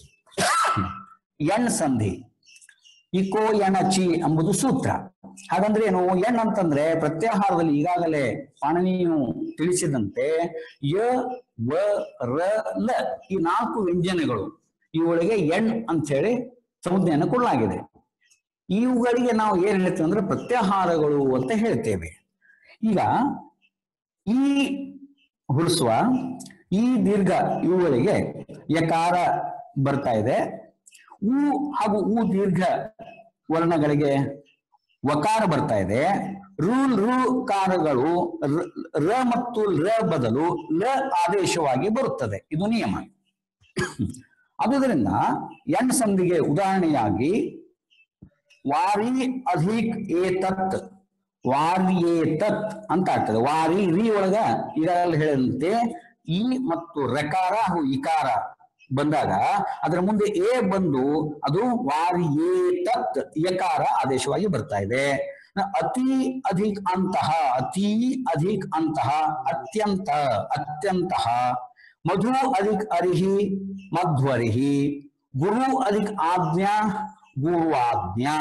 ಎಣ್ ಸಂಧಿ ಇಕೋ ಎಣಚಿ ಎಂಬುದು ಸೂತ್ರ ಹಾಗಂದ್ರೆ ಏನು ಎಣ್ ಅಂತಂದ್ರೆ ಪ್ರತ್ಯಾಹಾರದಲ್ಲಿ ಈಗಾಗಲೇ ಪಾಣನಿಯು ತಿಳಿಸಿದಂತೆ ಯ ವ ರ ಲ ಈ ನಾಲ್ಕು ವ್ಯಂಜನಗಳು ಇವುಗಳಿಗೆ ಎಣ್ ಅಂತ ಹೇಳಿ ಸಂಜ್ಞೆಯನ್ನು ಕೊಡಲಾಗಿದೆ ಇವುಗಳಿಗೆ ನಾವು ಏನ್ ಹೇಳ್ತೇವೆ ಅಂದ್ರೆ ಪ್ರತ್ಯಾಹಾರಗಳು ಅಂತ ಹೇಳ್ತೇವೆ ಈಗ ಈ ಹುಡ್ಸುವ ಈ ದೀರ್ಘ ಇವುಗಳಿಗೆ ಯಕಾರ ಬರ್ತಾ ಇದೆ ಉ ಹಾಗೂ ಉ ದೀರ್ಘ ವರ್ಣಗಳಿಗೆ ವಕಾರ ಬರ್ತಾ ಇದೆ ರು ರು ಕಾರಗಳು ರ- ರ ಮತ್ತು ರ ಬದಲು ಲ ಆದೇಶವಾಗಿ ಬರುತ್ತದೆ ಇದು ನಿಯಮ ಆದುದರಿಂದ ಎಣ್ ಸಂಧಿಗೆ ಉದಾಹರಣೆಯಾಗಿ ವಾರಿ ಅಧಿಕ್ ಏತತ್ ವಾರ್ಯೇತತ್ ಅಂತ ಆಗ್ತದೆ ವಾರಿ ರಿ ಒಳಗ ಈಗಾಗಲೇ ಹೇಳಿದಂತೆ ಈ ಮತ್ತು ರಕಾರ ಹಾಗೂ ಇಕಾರ ಬಂದಾಗ ಅದರ ಮುಂದೆ ಎ ಬಂದು ಅದು ವಾರ್ಯೇತತ್ ಯಕಾರ ಆದೇಶವಾಗಿ ಬರ್ತಾ ಇದೆ ಅತಿ ಅಧಿಕ್ ಅಂತಹ ಅತಿ ಅಧಿಕ್ ಅಂತಹ ಅತ್ಯಂತ ಅತ್ಯಂತಹ ಮಧು ಅಧಿಕ್ ಅರಿಹಿ ಮಧ್ವರಿಹಿ ಗುರು ಅಧಿಕ್ ಆಜ್ಞಾ ಗುರುವಾಜ್ಞಾ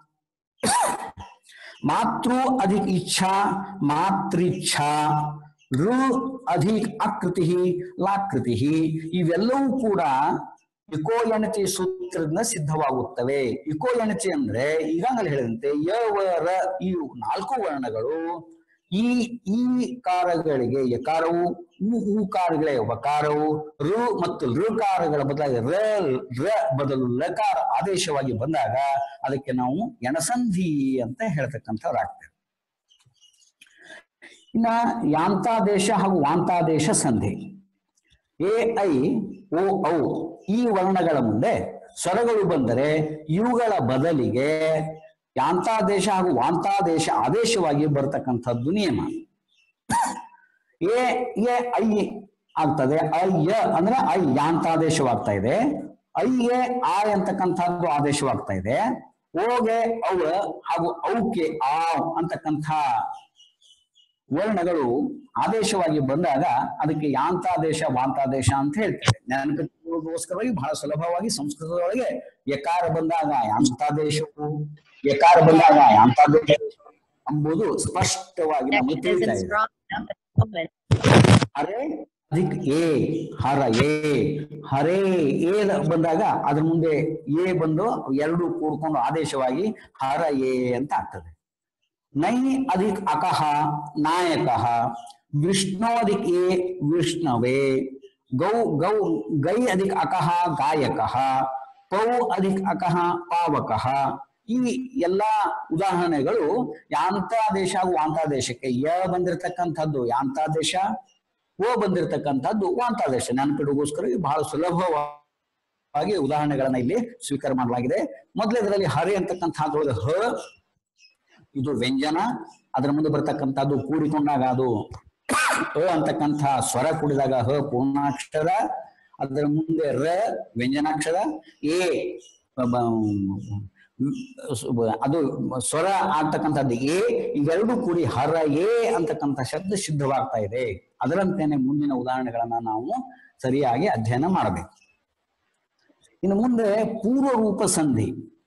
ಮಾತೃ ಅಧಿಕ್ ಇಚ್ಛಾ ಮಾತೃಚ್ಛಾ ಋ ಅಧಿಕ್ ಅಕೃತಿ ಲಾಕೃತಿ ಇವೆಲ್ಲವೂ ಕೂಡ ಇಕೋ ಎಣಚಿ ಸೂತ್ರದಿಂದ ಸಿದ್ಧವಾಗುತ್ತವೆ ಇಕೋ ಎಣಚಿ ಅಂದ್ರೆ ಈಗಾಗಲೇ ಹೇಳಿದಂತೆ ಯ ವ ರ ಈ ನಾಲ್ಕು ವರ್ಣಗಳು ಈ ಈ ಕಾರಗಳಿಗೆ ಯಕಾರವು ಉ ಊಕಾರಗಳೇ ವಕಾರವು ಋ ಮತ್ತು ಋಕಾರಗಳ ಬದಲಾಗಿ ರ ರ ಬದಲು ಲಕಾರ ಆದೇಶವಾಗಿ ಬಂದಾಗ ಅದಕ್ಕೆ ನಾವು ಎಣಸಂಧಿ ಅಂತ ಹೇಳ್ತಕ್ಕಂಥವ್ರಾಗ್ತೇವೆ ಇನ್ನ ಯಾಂತಾದೇಶ ಹಾಗೂ ವಾಂತಾದೇಶ ಸಂಧಿ ಎ ಐ ಓ ಔ ಈ ವರ್ಣಗಳ ಮುಂದೆ ಸ್ವರಗಳು ಬಂದರೆ ಇವುಗಳ ಬದಲಿಗೆ ಯಾಂತಾದೇಶ ಹಾಗೂ ವಾಂತಾದೇಶ ಆದೇಶವಾಗಿ ಬರ್ತಕ್ಕಂಥದ್ದು ನಿಯಮ ಎ ಎ ಐ ಆಗ್ತದೆ ಐ ಯ ಅಂದ್ರೆ ಐ ಯಾಂತಾದೇಶವಾಗ್ತಾ ಇದೆ ಐ ಎ ಆ ಅಂತಕ್ಕಂಥದ್ದು ಆದೇಶವಾಗ್ತಾ ಇದೆ ಓಗೆ ಅವ ಹಾಗೂ ಔಕೆ ಆ ಅಂತಕ್ಕಂಥ ವರ್ಣಗಳು ಆದೇಶವಾಗಿ ಬಂದಾಗ ಅದಕ್ಕೆ ಯಾಂತಾದೇಶ ವಾಂತಾದೇಶ ಅಂತ ಹೇಳ್ತಾರೆ ನೆನಪಿಗೋಸ್ಕರವಾಗಿ ಬಹಳ ಸುಲಭವಾಗಿ ಸಂಸ್ಕೃತದೊಳಗೆ ಯಕಾರ ಬಂದಾಗ ಯಾಂತಾದೇಶವು ಯಕಾರ ಬಂದಾಗ ಯಾಂತಾದೇಶ ಎಂಬುದು ಸ್ಪಷ್ಟವಾಗಿ ನಮಗೆ Connection ತಿಳಿತಾ isn't ಇದೆ strong enough at the moment. ಹರೇ ಅಧಿಕ್ ಎ ಹರ ಎ ಹರೇ ಎ ಬಂದಾಗ ಅದ್ರ ಮುಂದೆ ಎ ಬಂದು ಎರಡು ಕೂಡ್ಕೊಂಡು ಆದೇಶವಾಗಿ ಹರ ಎ ಅಂತ ಆಗ್ತದೆ ನೈ ಅಧಿಕ್ ಅಕಹ ನಾಯಕಃ ವಿಷ್ಣೋಧಿಕ್ ಎ ವಿಷ್ಣವೇ ಗೌ ಗೌ ಗೈ ಅಧಿಕ್ ಅಕಹ ಗಾಯಕಃ ಪೌ ಅಧಿಕ್ ಅಕಹ ಪಾವಕಃ ಈ ಎಲ್ಲಾ ಉದಾಹರಣೆಗಳು ಯಾಂತಾದೇಶ ಹಾಗೂ ವಾಂತಾದೇಶಕ್ಕೆ ಯ ಬಂದಿರತಕ್ಕಂಥದ್ದು ಯಾಂತಾದೇಶ ಓ ಬಂದಿರತಕ್ಕಂಥದ್ದು ವಾಂತಾದೇಶ ನೆನಪಿಡುಗೋಸ್ಕರ ಇದು ಬಹಳ ಸುಲಭವಾಗಿ ಉದಾಹರಣೆಗಳನ್ನ ಇಲ್ಲಿ ಸ್ವೀಕಾರ ಮಾಡಲಾಗಿದೆ ಮೊದಲೇದರಲ್ಲಿ ಹರಿ ಅಂತಕ್ಕಂಥದ್ದು ಹ ಇದು ವ್ಯಂಜನ ಅದರ ಮುಂದೆ ಬರ್ತಕ್ಕಂಥದ್ದು ಕೂಡಿಕೊಂಡಾಗ ಅದು ಅ ಅಂತಕ್ಕಂಥ ಸ್ವರ ಕೂಡಿದಾಗ ಹ ಪೂರ್ಣಾಕ್ಷರ ಅದರ ಮುಂದೆ ರ ವ್ಯಂಜನಾಕ್ಷರ ಎ ಬ- ಬ- ಅದು ಸ್ವರ ಆಗ್ತಕ್ಕಂಥದ್ದು ಎ ಇವೆರಡೂ ಕೂಡಿ ಹರ ಎ ಅಂತಕ್ಕಂಥ ಶಬ್ದ ಸಿದ್ಧವಾಗ್ತಾ ಇದೆ ಅದರಂತೆನೆ ಮುಂದಿನ ಉದಾಹರಣೆಗಳನ್ನ ನಾವು ಸರಿಯಾಗಿ ಅಧ್ಯಯನ ಮಾಡಬೇಕು ಇನ್ನು ಮುಂದೆ ಪೂರ್ವರೂಪ ಸಂಧಿ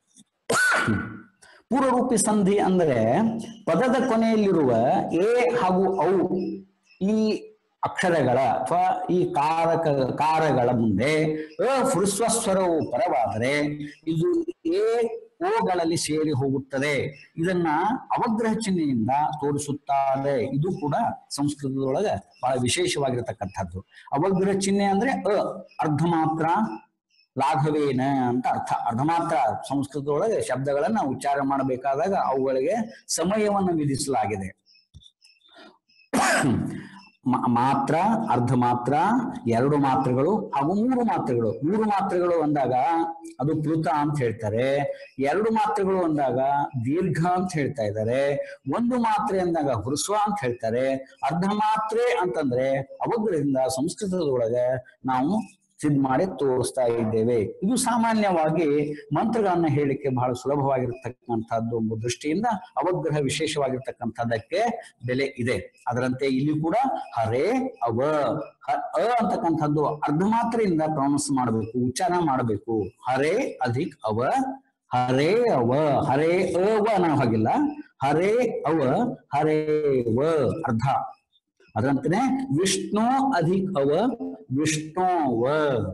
ಪೂರ್ವರೂಪಿ ಸಂಧಿ ಅಂದ್ರೆ ಪದದ ಕೊನೆಯಲ್ಲಿರುವ ಎ ಹಾಗೂ ಔ ಈ ಅಕ್ಷರಗಳ ಅಥವಾ ಈ ಕಾರಕ ಕಾರಗಳ ಮುಂದೆ ಅ ಹೃಸ್ವಸ್ವರವು ಪರವಾದರೆ ಇದು ಎ ಓಗಳಲ್ಲಿ ಸೇರಿ ಹೋಗುತ್ತದೆ ಇದನ್ನ ಅವಗ್ರಹ ಚಿಹ್ನೆಯಿಂದ ತೋರಿಸುತ್ತಾರೆ ಇದು ಕೂಡ ಸಂಸ್ಕೃತದೊಳಗೆ ಬಹಳ ವಿಶೇಷವಾಗಿರತಕ್ಕಂಥದ್ದು ಅವಗ್ರಹ ಚಿಹ್ನೆ ಅಂದ್ರೆ ಅ ಅರ್ಧ ಮಾತ್ರ ಲಾಘವೇನ ಅಂತ ಅರ್ಥ ಅರ್ಧ ಮಾತ್ರ ಸಂಸ್ಕೃತದೊಳಗೆ ಶಬ್ದಗಳನ್ನ ಉಚ್ಚಾರ ಮಾಡಬೇಕಾದಾಗ ಅವುಗಳಿಗೆ ಸಮಯವನ್ನು ವಿಧಿಸಲಾಗಿದೆ ಮ- ಮಾತ್ರ ಅರ್ಧ ಮಾತ್ರ ಎರಡು ಮಾತ್ರೆಗಳು ಹಾಗೂ ಮೂರು ಮಾತ್ರೆಗಳು ಮೂರು ಮಾತ್ರೆಗಳು ಅಂದಾಗ ಅದು ಪ್ಲುತ ಅಂತ ಹೇಳ್ತಾರೆ ಎರಡು ಮಾತ್ರೆಗಳು ಅಂದಾಗ ದೀರ್ಘ ಅಂತ ಹೇಳ್ತಾ ಇದ್ದಾರೆ ಒಂದು ಮಾತ್ರೆ ಅಂದಾಗ ಹೃಸ್ವ ಅಂತ ಹೇಳ್ತಾರೆ ಅರ್ಧ ಮಾತ್ರೆ ಅಂತಂದ್ರೆ ಅವಗ್ರದಿಂದ ಸಂಸ್ಕೃತದೊಳಗೆ ನಾವು ಸಿದ್ಧ ಮಾಡಿ ತೋರಿಸ್ತಾ ಇದ್ದೇವೆ ಇದು ಸಾಮಾನ್ಯವಾಗಿ ಮಂತ್ರಗಳನ್ನ ಹೇಳಲಿಕ್ಕೆ ಬಹಳ ಸುಲಭವಾಗಿರ್ತಕ್ಕಂಥದ್ದು ಎಂಬ ದೃಷ್ಟಿಯಿಂದ ಅವಗ್ರಹ ವಿಶೇಷವಾಗಿರ್ತಕ್ಕಂಥದ್ದಕ್ಕೆ ಬೆಲೆ ಇದೆ ಅದರಂತೆ ಇಲ್ಲಿ ಕೂಡ ಹರೇ ಅವ ಹ- ಅ ಅಂತಕ್ಕಂಥದ್ದು ಅರ್ಧ ಮಾತ್ರೆಯಿಂದ ಪ್ರೊನೌನ್ಸ್ ಮಾಡಬೇಕು ಉಚ್ಚಾರ ಮಾಡಬೇಕು ಹರೇ ಅಧಿಕ್ ಅವ ಹರೇ ಅವ ಹರೇ ಅವ ಅನ್ನೋ ಹಾಗಿಲ್ಲ ಹರೇ ಅವ ಹರೇ ವ ಅರ್ಧ ಅದರಂತೆನೆ ವಿಷ್ಣು ಅಧಿಕ್ ಅವ ವಿಷ್ಣು ವ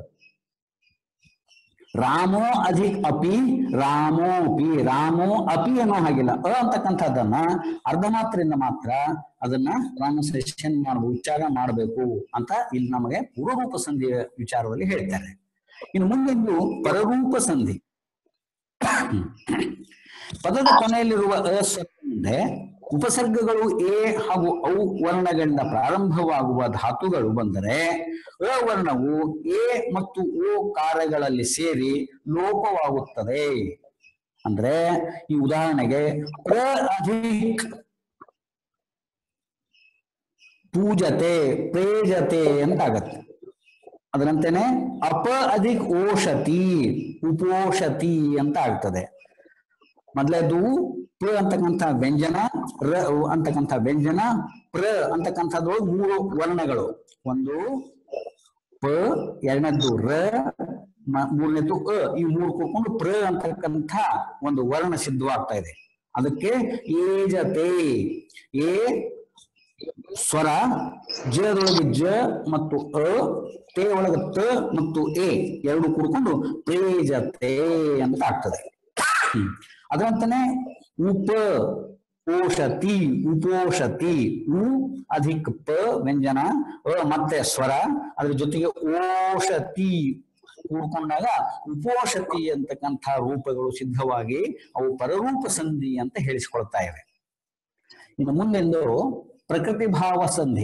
ರಾಮೋ ಅಧಿಕ್ ಅಪಿ ರಾಮೋ ಪಿ ರಾಮೋ ಅಪಿ ಅನ್ನೋ ಹಾಗಿಲ್ಲ ಅ ಅಂತಕ್ಕಂಥದ್ದನ್ನ ಅರ್ಧ ಮಾತ್ರೆಯಿಂದ ಮಾತ್ರ ಅದನ್ನ ಪ್ರೊನೌನ್ಸಿಯೇಷನ್ ಮಾಡಬೇಕು ಉಚ್ಚಾರ ಮಾಡಬೇಕು ಅಂತ ಇಲ್ಲಿ ನಮಗೆ ಪೂರ್ವರೂಪ ಸಂಧಿಯ ವಿಚಾರದಲ್ಲಿ ಹೇಳ್ತಾರೆ ಇನ್ನು ಮುಂದೊಂದು ಪರರೂಪ ಸಂಧಿ ಪದದ ಕೊನೆಯಲ್ಲಿರುವ ಅ ಸ್ವರ ಮುಂದೆ ಉಪಸರ್ಗಗಳು ಎ ಹಾಗೂ ಔ ವರ್ಣಗಳಿಂದ ಪ್ರಾರಂಭವಾಗುವ ಧಾತುಗಳು ಬಂದರೆ ಅ ವರ್ಣವು ಎ ಮತ್ತು ಓ ಕಾರ್ಯಗಳಲ್ಲಿ ಸೇರಿ ಲೋಪವಾಗುತ್ತದೆ ಅಂದ್ರೆ ಈ ಉದಾಹರಣೆಗೆ ಪ್ರ ಅಧಿಕ್ ಪೂಜತೆ ಪ್ರೇಜತೆ ಅಂತ ಆಗತ್ತೆ ಅದರಂತೆನೆ ಅಪ ಅಧಿಕ್ ಓಷತಿ ಉಪೋಷತಿ ಅಂತ ಆಗ್ತದೆ ಮೊದಲೇದು ಪ ಅಂತಕ್ಕಂಥ ವ್ಯಂಜನ ರ ಅಂತಕ್ಕಂಥ ವ್ಯಂಜನ ಪ್ರ ಅಂತಕ್ಕಂಥದ್ರೊಳಗೆ ಮೂರು ವರ್ಣಗಳು ಒಂದು ಪ ಎರಡನೇದ್ದು ರ ಮ- ಮೂರನೇದ್ದು ಅ ಈ ಮೂರು ಕೂಡ್ಕೊಂಡು ಪ್ರ ಅಂತಕ್ಕಂಥ ಒಂದು ವರ್ಣ ಸಿದ್ಧವಾಗ್ತಾ ಇದೆ ಅದಕ್ಕೆ ಏಜತೆ ಏ ಸ್ವರ ಜದೊಳಗೆ ಜ ಮತ್ತು ಅ ತೇ ಒಳಗೆ ತ ಮತ್ತು ಎ ಎರಡು ಕೂಡ್ಕೊಂಡು ಪ್ರೇಜತೆ ಅಂತ ಆಗ್ತದೆ ಹ್ಮ್. ಅದರಂತಾನೆ ಉಪ ಓಷತಿ ಉಪೋಷತಿ ಉ ಅಧಿಕ್ ಪ ವ್ಯಂಜನ ಅ ಮತ್ತೆ ಸ್ವರ ಅದ್ರ ಜೊತೆಗೆ ಓಷತಿ ಕೂಡ್ಕೊಂಡಾಗ ಉಪೋಷತಿ ಅಂತಕ್ಕಂಥ ರೂಪಗಳು ಸಿದ್ಧವಾಗಿ ಅವು ಪರರೂಪ ಸಂಧಿ ಅಂತ ಹೇಳಿಸ್ಕೊಳ್ತಾ ಇವೆ ಇನ್ನು ಮುಂದೆಂದು ಪ್ರಕೃತಿ ಭಾವ ಸಂಧಿ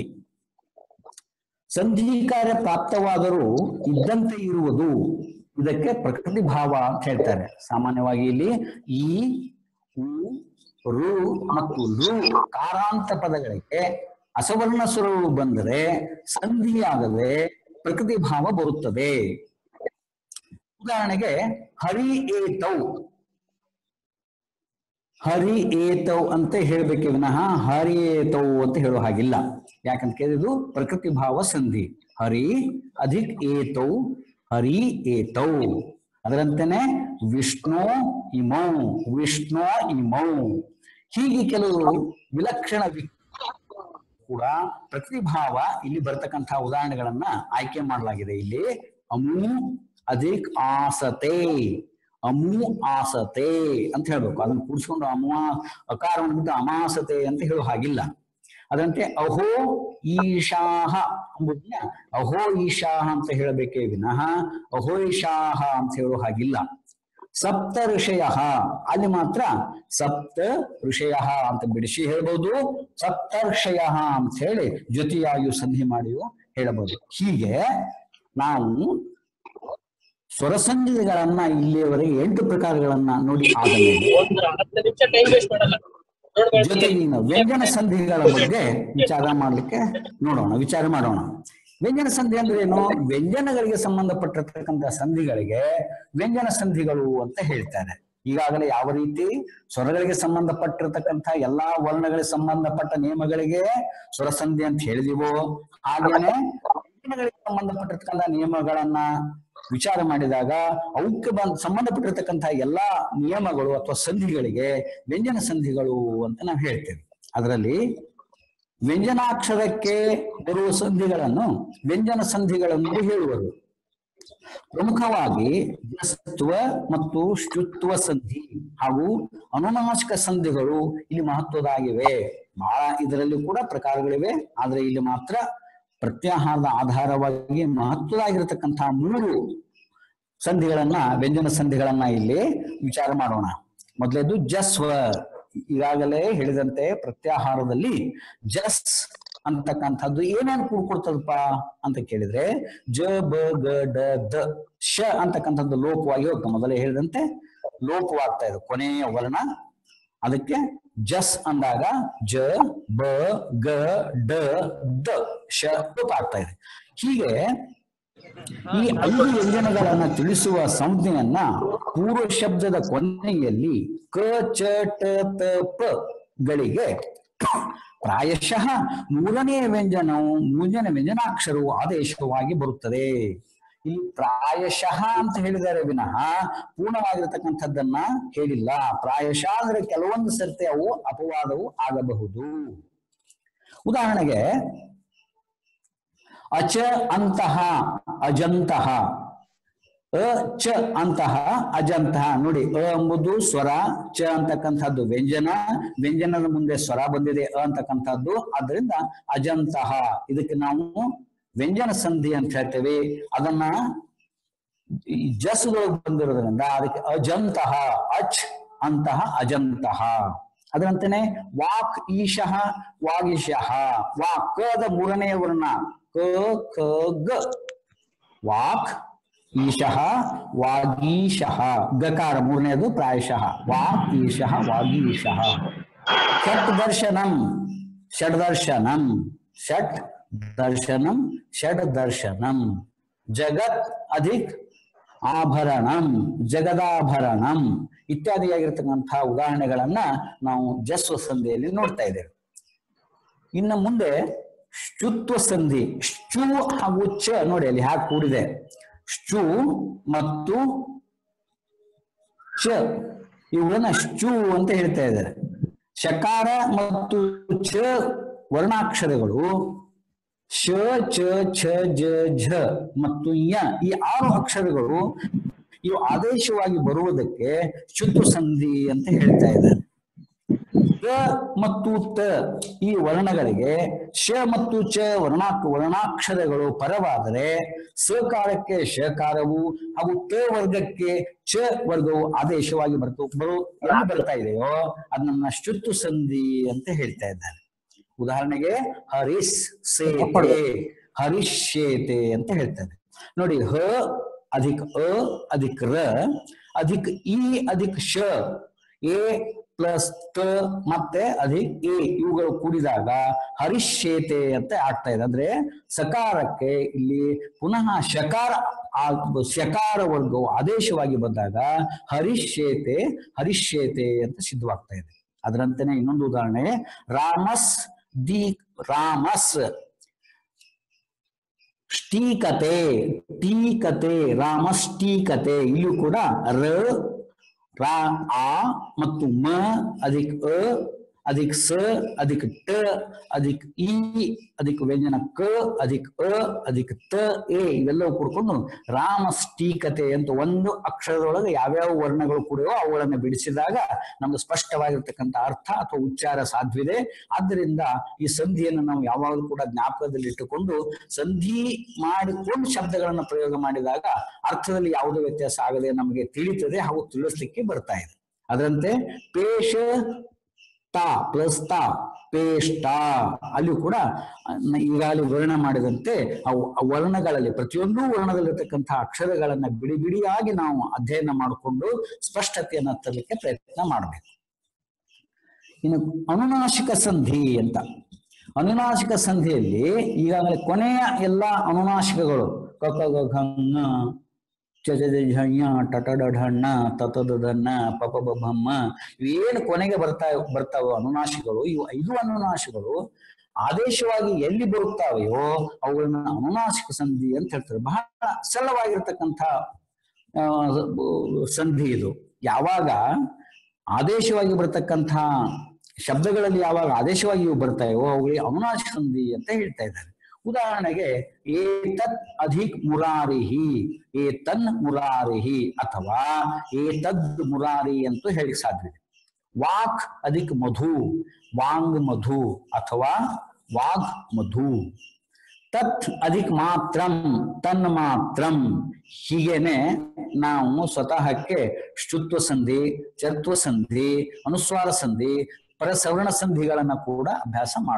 ಸಂಧಿ ಕಾರ್ಯ ಪ್ರಾಪ್ತವಾದರೂ ಇದ್ದಂತೆ ಇರುವುದು ಇದಕ್ಕೆ ಪ್ರಕೃತಿ ಭಾವ ಅಂತ ಹೇಳ್ತಾರೆ ಸಾಮಾನ್ಯವಾಗಿ ಇಲ್ಲಿ ಈ ಉ ರು ಮತ್ತು ರು ಕಾರಾಂತ ಪದಗಳಿಗೆ ಅಸವರ್ಣ ಸ್ವರಗಳು ಬಂದರೆ ಸಂಧಿಯಾಗದೆ ಪ್ರಕೃತಿ ಭಾವ ಬರುತ್ತದೆ ಉದಾಹರಣೆಗೆ ಹರಿ ಏತೌ ಹರಿ ಏತೌ ಅಂತ ಹೇಳ್ಬೇಕೆ ವಿನಃ ಹರಿ ಏತೌ ಅಂತ ಹೇಳೋ ಹಾಗಿಲ್ಲ ಯಾಕಂತ ಕೇಳಿದ್ರು ಪ್ರಕೃತಿ ಭಾವ ಸಂಧಿ ಹರಿ ಅಧಿಕ್ ಏತೌ ಹರಿ ಏತೌ ಅದರಂತೆನೆ ವಿಷ್ಣು ಇಮೌ ವಿಷ್ಣು ಇಮೌ ಹೀಗೆ ಕೆಲವು ವಿಲಕ್ಷಣ ವಿ- ಕೂಡ ಪ್ರತಿಭಾವ ಇಲ್ಲಿ ಬರ್ತಕ್ಕಂಥ ಉದಾಹರಣೆಗಳನ್ನ ಆಯ್ಕೆ ಮಾಡಲಾಗಿದೆ ಇಲ್ಲಿ ಅಮು ಅಧಿಕ್ ಆಸತೆ ಅಮು ಆಸತೆ ಅಂತ ಹೇಳ್ಬೇಕು ಅದನ್ನ ಕೂಡಿಸ್ಕೊಂಡು ಅಮು ಅಕಾರವನ್ನು ಬಿಟ್ಟು ಅಮಾಸತೆ ಅಂತ ಹೇಳೋ ಹಾಗಿಲ್ಲ ಅದಂತೆ ಅಹೋ ಈಶಾಹ ಎಂಬುದನ್ನ ಅಹೋ ಈಶಾಹ ಅಂತ ಹೇಳಬೇಕೇ ವಿನಃ ಅಹೋ ಈಶಾಹ ಅಂತ ಹೇಳೋ ಹಾಗಿಲ್ಲ ಸಪ್ತ ಋಷಯ ಅಲ್ಲಿ ಮಾತ್ರ ಸಪ್ತ ಋಷಯ ಅಂತ ಬಿಡಿಸಿ ಹೇಳ್ಬೋದು ಸಪ್ತರ್ಷಯ ಅಂತ ಹೇಳಿ ಜೊತೆಯಾಗಿ ಸಂಧಿ ಮಾಡಿಯೂ ಹೇಳಬಹುದು ಹೀಗೆ ನಾವು ಸ್ವರಸಂಧಿಗಳನ್ನ ಇಲ್ಲಿಯವರೆಗೆ ಎಂಟು ಪ್ರಕಾರಗಳನ್ನ ನೋಡಿ ಆದ ಮೇಲೆ ಒಂದು ಹತ್ತು ನಿಮಿಷ ಟೈಮ್ ವೇಸ್ಟ್ ಮಾಡಲ್ಲ ನೋಡ್ಬೇಕು. ಜೊತೆಗಿನ ವ್ಯಂಜನ ಸಂಧಿಗಳ ಬಗ್ಗೆ ವಿಚಾರ ಮಾಡ್ಲಿಕ್ಕೆ ನೋಡೋಣ ವಿಚಾರ ಮಾಡೋಣ ವ್ಯಂಜನ ಸಂಧಿ ಅಂದ್ರೆ ಏನು ವ್ಯಂಜನಗಳಿಗೆ ಸಂಬಂಧಪಟ್ಟಿರ್ತಕ್ಕಂಥ ಸಂಧಿಗಳಿಗೆ ವ್ಯಂಜನ ಸಂಧಿಗಳು ಅಂತ ಹೇಳ್ತಾರೆ ಈಗಾಗಲೇ ಯಾವ ರೀತಿ ಸ್ವರಗಳಿಗೆ ಸಂಬಂಧಪಟ್ಟಿರ್ತಕ್ಕಂಥ ಎಲ್ಲಾ ವರ್ಣಗಳಿಗೆ ಸಂಬಂಧಪಟ್ಟ ನಿಯಮಗಳಿಗೆ ಸ್ವರ ಸಂಧಿ ಅಂತ ಹೇಳಿದಿವೋ ಹಾಗೇನೆ ವ್ಯಂಜನಗಳಿಗೆ ಸಂಬಂಧಪಟ್ಟಿರ್ತಕ್ಕಂಥ ನಿಯಮಗಳನ್ನ ವಿಚಾರ ಮಾಡಿದಾಗ ಅವಕ್ಕೆ ಬಂದ್ ಸಂಬಂಧಪಟ್ಟಿರ್ತಕ್ಕಂಥ ಎಲ್ಲಾ ನಿಯಮಗಳು ಅಥವಾ ಸಂಧಿಗಳಿಗೆ ವ್ಯಂಜನ ಸಂಧಿಗಳು ಅಂತ ನಾವು ಹೇಳ್ತೇವೆ ಅದರಲ್ಲಿ ವ್ಯಂಜನಾಕ್ಷರಕ್ಕೆ ಬರುವ ಸಂಧಿಗಳನ್ನು ವ್ಯಂಜನ ಸಂಧಿಗಳೆಂದು ಹೇಳುವರು ಪ್ರಮುಖವಾಗಿ ಜಸ್ತ್ವ ಮತ್ತು ಶುತ್ವ ಸಂಧಿ ಹಾಗೂ ಅನುನಾಸಿಕ ಸಂಧಿಗಳು ಇಲ್ಲಿ ಮಹತ್ವದಾಗಿವೆ ಬಹಳ ಇದರಲ್ಲಿ ಕೂಡ ಪ್ರಕಾರಗಳಿವೆ ಆದ್ರೆ ಇಲ್ಲಿ ಮಾತ್ರ ಪ್ರತ್ಯಾಹಾರದ ಆಧಾರವಾಗಿ ಮಹತ್ವದಾಗಿರತಕ್ಕಂತಹ ಮೂರು ಸಂಧಿಗಳನ್ನ ವ್ಯಂಜನ ಸಂಧಿಗಳನ್ನ ಇಲ್ಲಿ ವಿಚಾರ ಮಾಡೋಣ ಮೊದಲೇದು ಜಸ್ವ ಈಗಾಗಲೇ ಹೇಳಿದಂತೆ ಪ್ರತ್ಯಾಹಾರದಲ್ಲಿ ಜಸ್ ಅಂತಕ್ಕಂಥದ್ದು ಏನೇನು ಕೂಡ್ಕೊಡ್ತದಪ್ಪ ಅಂತ ಕೇಳಿದ್ರೆ ಜ ಬ ಗ ಡ ದ ಶ ಅಂತಕ್ಕಂಥದ್ದು ಲೋಪವಾಗಿ ಹೋಗ್ತದೆ ಮೊದಲೇ ಹೇಳಿದಂತೆ ಲೋಪವಾಗ್ತಾ ಇದೆ ಕೊನೆಯ ವರ್ಣ ಅದಕ್ಕೆ ಜಸ್ ಅಂದಾಗ ಜ ಬ ಗ ಡ ದ ಶ ಲೋಪ ಆಗ್ತಾ ಇದೆ ಹೀಗೆ ಈ ಐದು ವ್ಯಂಜನಗಳನ್ನ ತಿಳಿಸುವ ಸಂಜ್ಞೆಯನ್ನ ಪೂರ್ವ ಶಬ್ದದ ಕೊನೆಯಲ್ಲಿ ಕ ಚ ಟ ತ ಪ ಗಳಿಗೆ ಪ್ರಾಯಶಃ ಮೂರನೇ ವ್ಯಂಜನವು ಮೂರನೇ ವ್ಯಂಜನಾಕ್ಷರವು ಆದೇಶವಾಗಿ ಬರುತ್ತದೆ ಇಲ್ಲಿ ಪ್ರಾಯಶಃ ಅಂತ ಹೇಳಿದ್ದಾರೆ ವಿನಃ ಪೂರ್ಣವಾಗಿರತಕ್ಕಂಥದ್ದನ್ನ ಹೇಳಿಲ್ಲ ಪ್ರಾಯಶಃ ಅಂದ್ರೆ ಕೆಲವೊಂದು ಸರ್ತಿ ಅವು ಅಪವಾದವು ಆಗಬಹುದು ಉದಾಹರಣೆಗೆ ಅಚ ಅಂತಹ ಅಜಂತಹ ಅ ಚ ಅಂತಹ ಅಜಂತಹ ನೋಡಿ ಅ ಎಂಬುದು ಸ್ವರ ಚ ಅಂತಕ್ಕಂಥದ್ದು ವ್ಯಂಜನ ವ್ಯಂಜನದ ಮುಂದೆ ಸ್ವರ ಬಂದಿದೆ ಅ ಅಂತಕ್ಕಂಥದ್ದು ಅದರಿಂದ ಅಜಂತಹ ಇದಕ್ಕೆ ನಾವು ವ್ಯಂಜನ ಸಂಧಿ ಅಂತ ಹೇಳ್ತೇವೆ ಅದನ್ನ ಈ ಜಸ್ಗಳು ಬಂದಿರೋದ್ರಿಂದ ಅದಕ್ಕೆ ಅಜಂತಹ ಅಚ್ ಅಂತಹ ಅಜಂತಹ ಅದರಂತೆನೆ ವಾಕ್ ಈಶಃ ವಾಗೀಶಃ ವಾಕ್ ಕದ ಮೂರನೆಯ ವರ್ಣ ಕ ಖ ಗ ವಾಕ್ ಈಶಃ ವಾಗೀಶಃ ಗಕಾರ ಮೂರನೆಯದು ಪ್ರಾಯಶಃ ವಾಕ್ ಈಶಃ ವಾಗೀಶಃ ಷಟ್ ದರ್ಶನಂ ಷಡ್ ದರ್ಶನಂ ಷಟ್ ದರ್ಶನಂ ಷಡ್ ದರ್ಶನಂ ಜಗತ್ ಅಧಿಕ್ ಆಭರಣಂ ಜಗದಾಭರಣಂ ಇತ್ಯಾದಿಯಾಗಿರ್ತಕ್ಕಂತಹ ಉದಾಹರಣೆಗಳನ್ನ ನಾವು ಜಸ್ವ ಸಂಧಿಯಲ್ಲಿ ನೋಡ್ತಾ ಇದ್ದೇವೆ ಇನ್ನು ಮುಂದೆ ಶುತ್ವ ಸಂಧಿ ಶು ಹಾಗೂ ಚ ನೋಡಿ ಅಲ್ಲಿ ಹಾಕಿ ಕೂಡಿದೆ ಶು ಮತ್ತು ಚ ಇವುಗಳನ್ನ ಶು ಅಂತ ಹೇಳ್ತಾ ಇದ್ದಾರೆ ಶಕಾರ ಮತ್ತು ಚ ವರ್ಣಾಕ್ಷರಗಳು ಶ ಚ ಛ ಜ ಝ ಮತ್ತು ಯ ಈ ಆರು ಅಕ್ಷರಗಳು ಇವು ಆದೇಶವಾಗಿ ಬರುವುದಕ್ಕೆ ಶುದ್ಧ ಸಂಧಿ ಅಂತ ಹೇಳ್ತಾ ಇದ್ದಾರೆ ತ ಮತ್ತು ತ ಈ ವರ್ಣಗಳಿಗೆ ಶ ಮತ್ತು ಚ ವರ್ಣಾ ವರ್ಣಾಕ್ಷರಗಳು ಪರವಾದರೆ ಸಕಾರಕ್ಕೆ ಶಕಾರವು ಹಾಗೂ ತ ವರ್ಗಕ್ಕೆ ಚ ವರ್ಗವು ಆದೇಶವಾಗಿ ಬರ್ತು ಬರು ಎಲ್ಲಿ ಬರ್ತಾ ಇದೆಯೋ ಅದನ್ನ ಶುತ್ತು ಸಂಧಿ ಅಂತ ಹೇಳ್ತಾ ಇದ್ದಾರೆ ಉದಾಹರಣೆಗೆ ಹರಿಸ್ ಸೇತೆ ಹರಿಷ್ಯೇತೆ ಅಂತ ಹೇಳ್ತಾರೆ ನೋಡಿ ಹ ಅಧಿಕ್ ಅ ಅಧಿಕ್ ರ ಅಧಿಕ್ ಇ ಅಧಿಕ್ ಶ ಎ ಪ್ಲಸ್ ತ ಮತ್ತೆ ಅಧಿಕ್ ಎ ಇವುಗಳು ಕೂಡಿದಾಗ ಹರಿಷ್ಯೇತೆ ಅಂತ ಆಗ್ತಾ ಇದೆ ಅಂದ್ರೆ ಸಕಾರಕ್ಕೆ ಇಲ್ಲಿ ಪುನಃ ಶಕಾರ ಆ- ಶಕಾರ ವರ್ಗವು ಆದೇಶವಾಗಿ ಬಂದಾಗ ಹರಿಷ್ಯೇತೆ ಹರಿಷ್ಯೇತೆ ಅಂತ ಸಿದ್ಧವಾಗ್ತಾ ಇದೆ ಅದರಂತೆನೆ ಇನ್ನೊಂದು ಉದಾಹರಣೆ ರಾಮಸ್ ದಿ ರಾಮಸ್ ಷ್ಟೀಕತೆ ಟೀಕತೆ ರಾಮಷ್ಟೀಕತೆ ಇಲ್ಲೂ ಕೂಡ ರ ರಾ ಆ ಮತ್ತು ಮ ಅಧಿಕ್ ಅ ಅಧಿಕ್ ಸ ಅಧಿಕ್ ಟ ಅಧಿಕ್ ಇ ಅಧಿಕ್ ವ್ಯಂಜನ ಕ ಅಧಿಕ್ ಅ ಅಧಿಕ್ ತ ಎ ಇವೆಲ್ಲವೂ ಕೂಡ್ಕೊಂಡು ರಾಮಷ್ಟೀಕತೆ ಅಂತ ಒಂದು ಅಕ್ಷರದೊಳಗೆ ಯಾವ್ಯಾವ ವರ್ಣಗಳು ಕೂಡಿವೋ ಅವುಗಳನ್ನು ಬಿಡಿಸಿದಾಗ ನಮ್ಗೆ ಸ್ಪಷ್ಟವಾಗಿರ್ತಕ್ಕಂಥ ಅರ್ಥ ಅಥವಾ ಉಚ್ಚಾರ ಸಾಧ್ಯವಿದೆ ಆದ್ದರಿಂದ ಈ ಸಂಧಿಯನ್ನು ನಾವು ಯಾವಾಗಲೂ ಕೂಡ ಜ್ಞಾಪಕದಲ್ಲಿ ಇಟ್ಟುಕೊಂಡು ಸಂಧಿ ಮಾಡಿಕೊಂಡು ಶಬ್ದಗಳನ್ನು ಪ್ರಯೋಗ ಮಾಡಿದಾಗ ಅರ್ಥದಲ್ಲಿ ಯಾವುದೇ ವ್ಯತ್ಯಾಸ ಆಗದೆ ನಮಗೆ ತಿಳಿತದೆ ಹಾಗೂ ತಿಳಿಸ್ಲಿಕ್ಕೆ ಬರ್ತಾ ಇದೆ ಅದರಂತೆ ಪೇಶ ತಾ ಪ್ಲಸ್ ತಾ ಪೇಷ್ಟ ಅಲ್ಲಿಯೂ ಕೂಡ ಅಹ್, ಈಗಾಗಲೇ ವರ್ಣ ಮಾಡಿದಂತೆ ಅವು ಆ ವರ್ಣಗಳಲ್ಲಿ ಪ್ರತಿಯೊಂದು ವರ್ಣದಲ್ಲಿರ್ತಕ್ಕಂತಹ ಅಕ್ಷರಗಳನ್ನ ಬಿಡಿ ಬಿಡಿಯಾಗಿ ನಾವು ಅಧ್ಯಯನ ಮಾಡಿಕೊಂಡು ಸ್ಪಷ್ಟತೆಯನ್ನ ತರಲಿಕ್ಕೆ ಪ್ರಯತ್ನ ಮಾಡಬೇಕು ಇನ್ನು ಅನುನಾಸಿಕ ಸಂಧಿ ಅಂತ ಅನುನಾಸಿಕ ಸಂಧಿಯಲ್ಲಿ ಈಗಾಗಲೇ ಕೊನೆಯ ಎಲ್ಲ ಅನುನಾಸಿಕಗಳು ಕ ಕ ಗ ಘ ङ ಚ ಚ ಜ ಝ ಞ ಟ ಟ ಡ ಢ ಣ ತ ತ ದ ದ ನ ಪ ಪ ಬ ಭ ಮ ಇವೇನು ಕೊನೆಗೆ ಬರ್ತಾ ಬರ್ತಾವೋ ಅನುನಾಸಿಕಗಳು ಇವು ಐದು ಅನುನಾಸಿಕಗಳು ಆದೇಶವಾಗಿ ಎಲ್ಲಿ ಬರುತ್ತಾವೆಯೋ ಅವುಗಳನ್ನ ಅನುನಾಸಿಕ ಸಂಧಿ ಅಂತ ಹೇಳ್ತಾರೆ ಬಹಳ ಸರಳವಾಗಿರ್ತಕ್ಕಂಥ ಆ, ಸಂಧಿ ಇದು ಯಾವಾಗ ಆದೇಶವಾಗಿ ಬರತಕ್ಕಂಥ ಶಬ್ದಗಳಲ್ಲಿ ಯಾವಾಗ ಆದೇಶವಾಗಿ ಇವು ಬರ್ತಾಯೋ ಅವುಗಳಿಗೆ ಅನುನಾಸಿಕ ಸಂಧಿ ಅಂತ ಹೇಳ್ತಾ ಇದ್ದಾರೆ ಉದಾಹರಣೆಗೆ ಏತತ್ ಅಧಿಕ್ ಮುರಾರಿಹಿ ಏತನ್ ಮುರಾರಿಹಿ ಅಥವಾ ಏತದ್ ಮುರಾರಿ ಅಂತೂ ಹೇಳಿ ಸಾಧ್ಯವಿದೆ ವಾಕ್ ಅಧಿಕ್ ಮಧು ವಾಂಗ್ ಮಧು ಅಥವಾ ವಾಗ್ ಮಧು ತತ್ ಅಧಿಕ್ ಮಾತ್ರಂ ತನ್ ಮಾತ್ರಂ ಹೀಗೇನೆ ನಾವು ಸ್ವತಃಕ್ಕೆ ಶುತ್ವ ಸಂಧಿ ಚತ್ವ ಸಂಧಿ ಅನುಸ್ವಾರ ಸಂಧಿ ಪರಸವರ್ಣ ಸಂಧಿಗಳನ್ನ ಕೂಡ ಅಭ್ಯಾಸ ಮಾಡಬೇಕು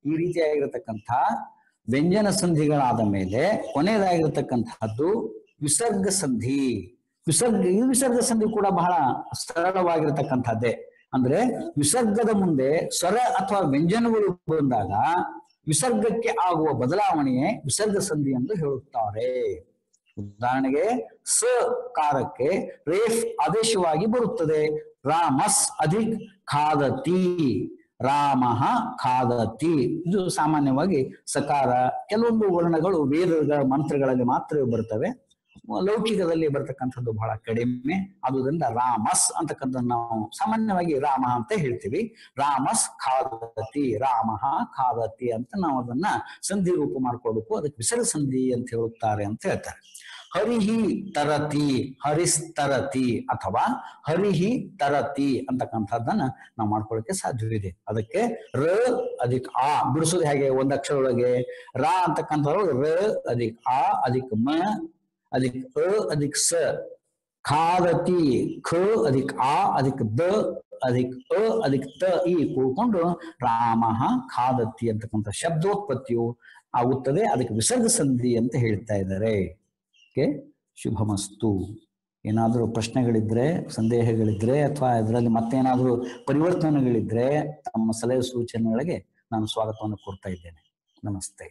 ಈ ರೀತಿಯಾಗಿರತಕ್ಕಂಥ ವ್ಯಂಜನ ಸಂಧಿಗಳಾದ ಮೇಲೆ ಕೊನೆಯದಾಗಿರತಕ್ಕಂತಹದ್ದು ವಿಸರ್ಗ ಸಂಧಿ ವಿಸರ್ಗ ಈ ವಿಸರ್ಗ ಸಂಧಿ ಕೂಡ ಬಹಳ ಸರಳವಾಗಿರತಕ್ಕಂಥದ್ದೇ ಅಂದ್ರೆ ವಿಸರ್ಗದ ಮುಂದೆ ಸ್ವರ ಅಥವಾ ವ್ಯಂಜನಗಳು ಬಂದಾಗ ವಿಸರ್ಗಕ್ಕೆ ಆಗುವ ಬದಲಾವಣೆಯೇ ವಿಸರ್ಗ ಸಂಧಿ ಎಂದು ಹೇಳುತ್ತಾರೆ ಉದಾಹರಣೆಗೆ ಸ ಕಾರಕ್ಕೆ ರೇಫ್ ಆದೇಶವಾಗಿ ಬರುತ್ತದೆ ರಾಮಸ್ ಅಧಿಕ್ ಖಾದತಿ ರಾಮ ಖಾದತಿ ಇದು ಸಾಮಾನ್ಯವಾಗಿ ಸಕಾರ ಕೆಲವೊಂದು ವರ್ಣಗಳು ವೇದಗಳ ಮಂತ್ರಗಳಲ್ಲಿ ಮಾತ್ರ ಬರ್ತವೆ ಲೌಕಿಕದಲ್ಲಿ ಬರ್ತಕ್ಕಂಥದ್ದು ಬಹಳ ಕಡಿಮೆ ಆದುದರಿಂದ ರಾಮಸ್ ಅಂತಕ್ಕಂಥ ನಾವು ಸಾಮಾನ್ಯವಾಗಿ ರಾಮ ಅಂತ ಹೇಳ್ತೀವಿ ರಾಮಸ್ ಖಾದತಿ ರಾಮ ಖಾದತಿ ಅಂತ ನಾವು ಅದನ್ನ ಸಂಧಿ ರೂಪ ಮಾಡ್ಕೋಬೇಕು ಅದಕ್ಕೆ ವಿಸರ್ಗ ಸಂಧಿ ಅಂತ ಹೇಳುತ್ತಾರೆ ಅಂತ ಹೇಳ್ತಾರೆ ಹರಿಹಿ ತರತಿ ಹರಿಸ್ತರತಿ ಅಥವಾ ಹರಿಹಿ ತರತಿ ಅಂತಕ್ಕಂಥದ್ದನ್ನ ನಾವು ಮಾಡ್ಕೊಳ್ಳಿಕ್ಕೆ ಸಾಧ್ಯವಿದೆ ಅದಕ್ಕೆ ರ ಅಧಿಕ್ ಆ ಬಿಡಿಸೋದು ಹೇಗೆ ಒಂದ್ ಅಕ್ಷರದೊಳಗೆ ರಾ ಅಂತಕ್ಕಂಥವ್ರು ರ ಅಧಿಕ್ ಆ ಅಧಿಕ್ ಮ ಅಧಿಕ್ ಅ ಅಧಿಕ್ ಸ ಖಾದತಿ ಖ ಅಧಿಕ್ ಆ ಅಧಿಕ್ ದ ಅಧಿಕ್ ಅ ಅಧಿಕ್ ತ ಈ ಕೂಡ್ಕೊಂಡು ರಾಮ ಖಾದತಿ ಅಂತಕ್ಕಂಥ ಶಬ್ದೋತ್ಪತ್ತಿಯು ಆಗುತ್ತದೆ ಅದಕ್ಕೆ ವಿಸರ್ಗ ಸಂಧಿ ಅಂತ ಹೇಳ್ತಾ ಇದ್ದಾರೆ ಓಕೆ ಶುಭಮಸ್ತು ಏನಾದರೂ ಪ್ರಶ್ನೆಗಳಿದ್ರೆ ಸಂದೇಹಗಳಿದ್ರೆ ಅಥವಾ ಇದರಲ್ಲಿ ಮತ್ತೇನಾದರೂ ಪರಿವರ್ತನೆಗಳಿದ್ರೆ ತಮ್ಮ ಸಲಹೆ ಸೂಚನೆಗಳಿಗೆ ನಾನು ಸ್ವಾಗತವನ್ನು ಕೋರ್ತಾ ಇದ್ದೇನೆ ನಮಸ್ತೆ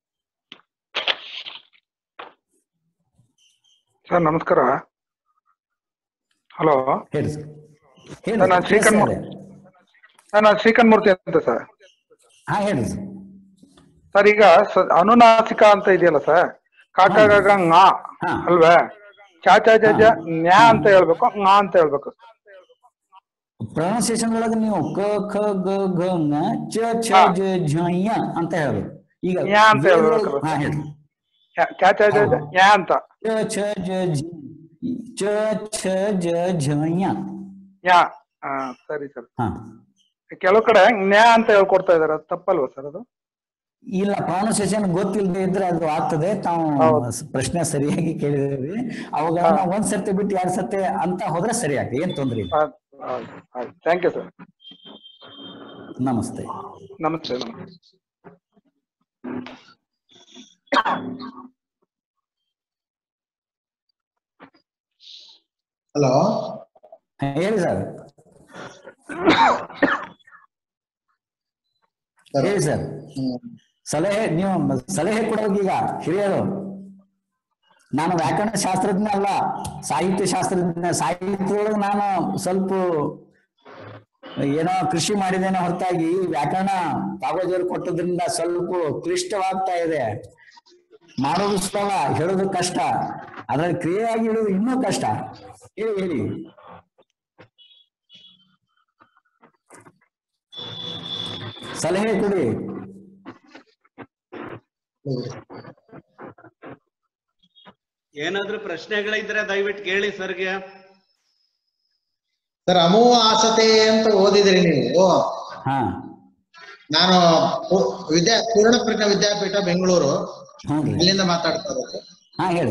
ಸರ್ ನಮಸ್ಕಾರ ಹಲೋ ಹೇಳಿ ಸರ್ ಹೇಳಿ ಸರ್, ನಾನು ಸರ್, ಶ್ರೀಕಂಠ ಕೇಳಿಸ್ತಾ ಇದೆ. ಸರ್ ನಾನು ಶ್ರೀಕಂಠ ಮೂರ್ತಿ ಅಂತ ಸರ್ ಹಾ ಹೇಳಿ ಸರ್ ಸರ್ ಈಗ ಸ- ಅನುನಾಸಿಕ ಅಂತ ಇದೆಯಲ್ಲ ಸರ್ ಕಾಕಾಗ ngಾ ಹಾ. ಅಲ್ವೇ ಚಾ ಚಾ ಚಾ ಚಾ ನ್ಯಾ ಅಂತ ಹೇಳ್ಬೇಕು ngಾ ಅಂತ ಹೇಳ್ಬೇಕು ಪ್ರೊನೌನ್ಸಿಯೇಷನ್ ಒಳಗೆ ನೀವು ಕ ಖ ಗ ಘ ङ ಚ ಛ ಹಾ. ಜ ಝ ಯ ಅಂತ ಹೇಳ್ಬೇಕು ಈಗ ಯಾ ಅಂತ ಹೇಳ್ಬೇಕು. ಹಾ ಹೇಳಿ ಚಾ ಚಾ ಚಾ ಚಾ ಚಾ ನ್ಯಾ ಅಂತ ಚ ಛ ಜ ಝ ಚ ಛ ಜ ಝ ಯ ನ್ಯಾ ಹಾ ಸರಿ ಸರ್ ಹಾ ಕೆಲವು ಕಡೆ ನ್ಯಾ ಅಂತ ಹೇಳ್ಕೊಡ್ತಾ ಇದಾರೆ ಅದು ತಪ್ಪಲ್ವಾ ಸರ್ ಅದು ಇಲ್ಲ ಪ್ರೊನೌನ್ಸಿಯೇಷನ್ ಗೊತ್ತಿಲ್ಲದೆ ಇದ್ರೆ ಅದು ಆಗ್ತದೆ ತಾವು ಹೌದು. ಪ್ರಶ್ನೆ ಸರಿಯಾಗಿ ಕೇಳಿದ್ರಿ ಅವುಗಳನ್ನ ಒಂದ್ ಸರ್ತಿ ಬಿಟ್ಟು ಎರಡ್ ಸರ್ತಿ ಅಂತ ಹೋದ್ರೆ ಸರಿ ಆಗ್ತದೆ ಏನ್ ತೊಂದ್ರೆ ಇಲ್ಲ ಥ್ಯಾಂಕ್ ಯು ಸರ್ ನಮಸ್ತೆ ನಮಸ್ತೆ ನಮಸ್ತೆ ಹಲೋ ಹಾ, ಹೇಳಿ ಸರ್ ಹೇಳಿ ಸರ್ ಸಲಹೆ ನೀವು ಸಲಹೆ ಕೊಡೋದು ಈಗ ಹಿರಿಯರು ನಾನು ವ್ಯಾಕರಣ ಶಾಸ್ತ್ರಜ್ಞ ಅಲ್ಲ ಸಾಹಿತ್ಯ ಶಾಸ್ತ್ರಜ್ಞ ಸಾಹಿತ್ಯದೊಳಗೆ ನಾನು ಸ್ವಲ್ಪ ಏನೋ ಕೃಷಿ ಮಾಡಿದ್ದೇನೆ ಹೊರತಾಗಿ ವ್ಯಾಕರಣ ಕಾಗಜರು ಕೊಟ್ಟದ್ರಿಂದ ಸ್ವಲ್ಪ ಕ್ಲಿಷ್ಟವಾಗ್ತಾ ಇದೆ ಮಾಡೋದು ಸುಲಭ ಹೇಳೋದು ಕಷ್ಟ ಅದ್ರಲ್ಲಿ ಕ್ರಿಯೆಯಾಗಿ ಹೇಳೋದು ಇನ್ನೂ ಕಷ್ಟ ಹೇಳಿ ಹೇಳಿ ಸಲಹೆ ಕೊಡಿ ಏನಾದ್ರೂ ಪ್ರಶ್ನೆಗಳಿದ್ರೆ ದಯವಿಟ್ಟು ಕೇಳಿ ಸರ್ಗೆ ಸರ್ ಅಮೋಘ ಆಸತೆ ಅಂತ ಓದಿದ್ರಿ ನೀವು ಹಾ ನಾನು ಪು- ವಿದ್ಯಾ ಪೂರ್ಣಪ್ರಜ್ಞ ವಿದ್ಯಾಪೀಠ ಬೆಂಗಳೂರು ಹ್ಞೂ ರೀ ಅಲ್ಲಿಂದ ಮಾತಾಡ್ತಾ ಇರೋದು ಹಾ ಹೇಳಿ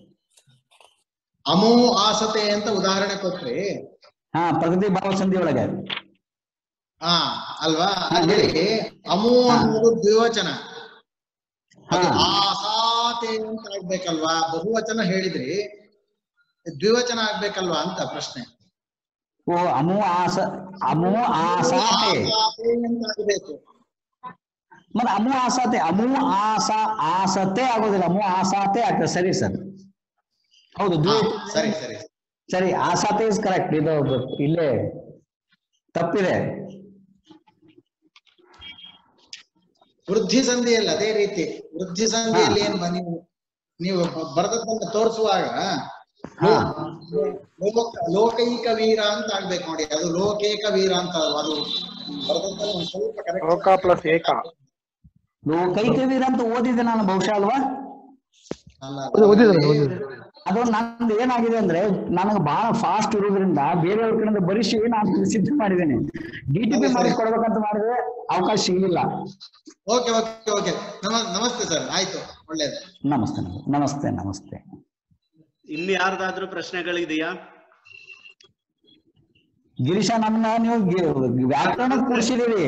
ಅಮೋ ಆಸತೆ ಅಂತ ಉದಾಹರಣೆ ಕೊಟ್ರಿ ಹಾ ಪ್ರಗತಿ ಭಾವಸಂಧಿ ಒಳಗೆ ಹಾ ಅಲ್ವಾ ಹಾ, ಅಲ್ಲಿ ಅಮೋ ಹಾ. ಅನ್ನೋದು ದ್ವಿವಚನ ಹಾ ಅದು ಆಸಾತೆ ಅಂತ ಆಗ್ಬೇಕಲ್ವಾ ಬಹುವಚನ ಹೇಳಿದ್ರಿ ದ್ವಿವಚನ ಆಗ್ಬೇಕಲ್ವಾ ಅಂತ ಪ್ರಶ್ನೆ ಓ ಅಮು ಆಸ ಅಮು ಆಸಾತೆ ಆಸಾತೆ ಅಂತ ಆಗ್ಬೇಕು ಮತ್ತೆ ಅಮು ಆಸಾತೆ ಅಮು ಆಸ ಆಸತೆ ಆಗೋದಿಲ್ಲ ಅಮು ಆಸಾತೆ ಆಗ್ತದೆ ಸರಿ ಸರ್ ಹೌದು ಹಾ, ದ್ವಿ- ಸರಿ ಸರಿ ಸರಿ ಆಸಾತೆ ಇಸ್ ಕರೆಕ್ಟ್ ಇದು ಇಲ್ಲೇ ತಪ್ಪಿದೆ ವೃದ್ಧಿ ಸಂಧಿಯಲ್ಲಿ ಅದೇ ರೀತಿ ವೃದ್ಧಿ ಸಂಧಿಯಲ್ಲಿ ಏನ್ ಬ- ನೀವು ನೀವು ಬರೆದದ್ದನ್ನ ತೋರಿಸುವಾಗ ಹಾ ಲೋಕ ಲೋಕೈಕ ವೀರ ಅಂತ ಆಗ್ಬೇಕು ನೋಡಿ ಅದು ಲೋಕೇಕ ವೀರ ಅಂತ ಅಲ್ವಾ? ಅದು ಬರೆದದ್ದನ್ನ ಒಂದ್ ಸ್ವಲ್ಪ correct ಲೋಕ ಪ್ಲಸ್ ಏಕ ಲೋಕೈಕ ವೀರ ಅಂತ ಓದಿದೆ ನಾನು ಬಹುಶಃ ಅಲ್ವಾ ಅಲ್ಲ, ಓದಿದ್ರೆ ಅಲ್ಲಿ ಓದಿದ್ರೆ ಅದು ನಂದು ಏನಾಗಿದೆ ಅಂದ್ರೆ ನನಗೆ ಬಹಳ ಫಾಸ್ಟ್ ಇರೋದ್ರಿಂದ ಬೇರೆಯವ್ರ ಕಡೆಯಿಂದ ಬರಿಸಿ ನಾನು ಸಿದ್ಧ ಮಾಡಿದ್ದೇನೆ ಡಿ ಟಿ ಪಿ ಮಾಡಿ ಕೊಡ್ಬೇಕಂತ ಮಾಡಿದ್ರೆ ಅವಕಾಶ ಸಿಗ್ಲಿಲ್ಲ ಓಕೆ ಓಕೆ ಓಕೆ ನಮ ನಮಸ್ತೆ ಸರ್ ಆಯ್ತು ಒಳ್ಳೇದು ನಮಸ್ತೆ ನಮಸ್ತೆ ನಮಸ್ತೆ ಇನ್ನು ಯಾರ್ದಾದ್ರೂ ಪ್ರಶ್ನೆಗಳಿದೆಯಾ ಗಿರೀಶ ನಮ್ಮನ್ನ ನೀವು ಗಿ- ವ್ಯಾಕರಣ ಕೂರಿಸಿದಿರಿ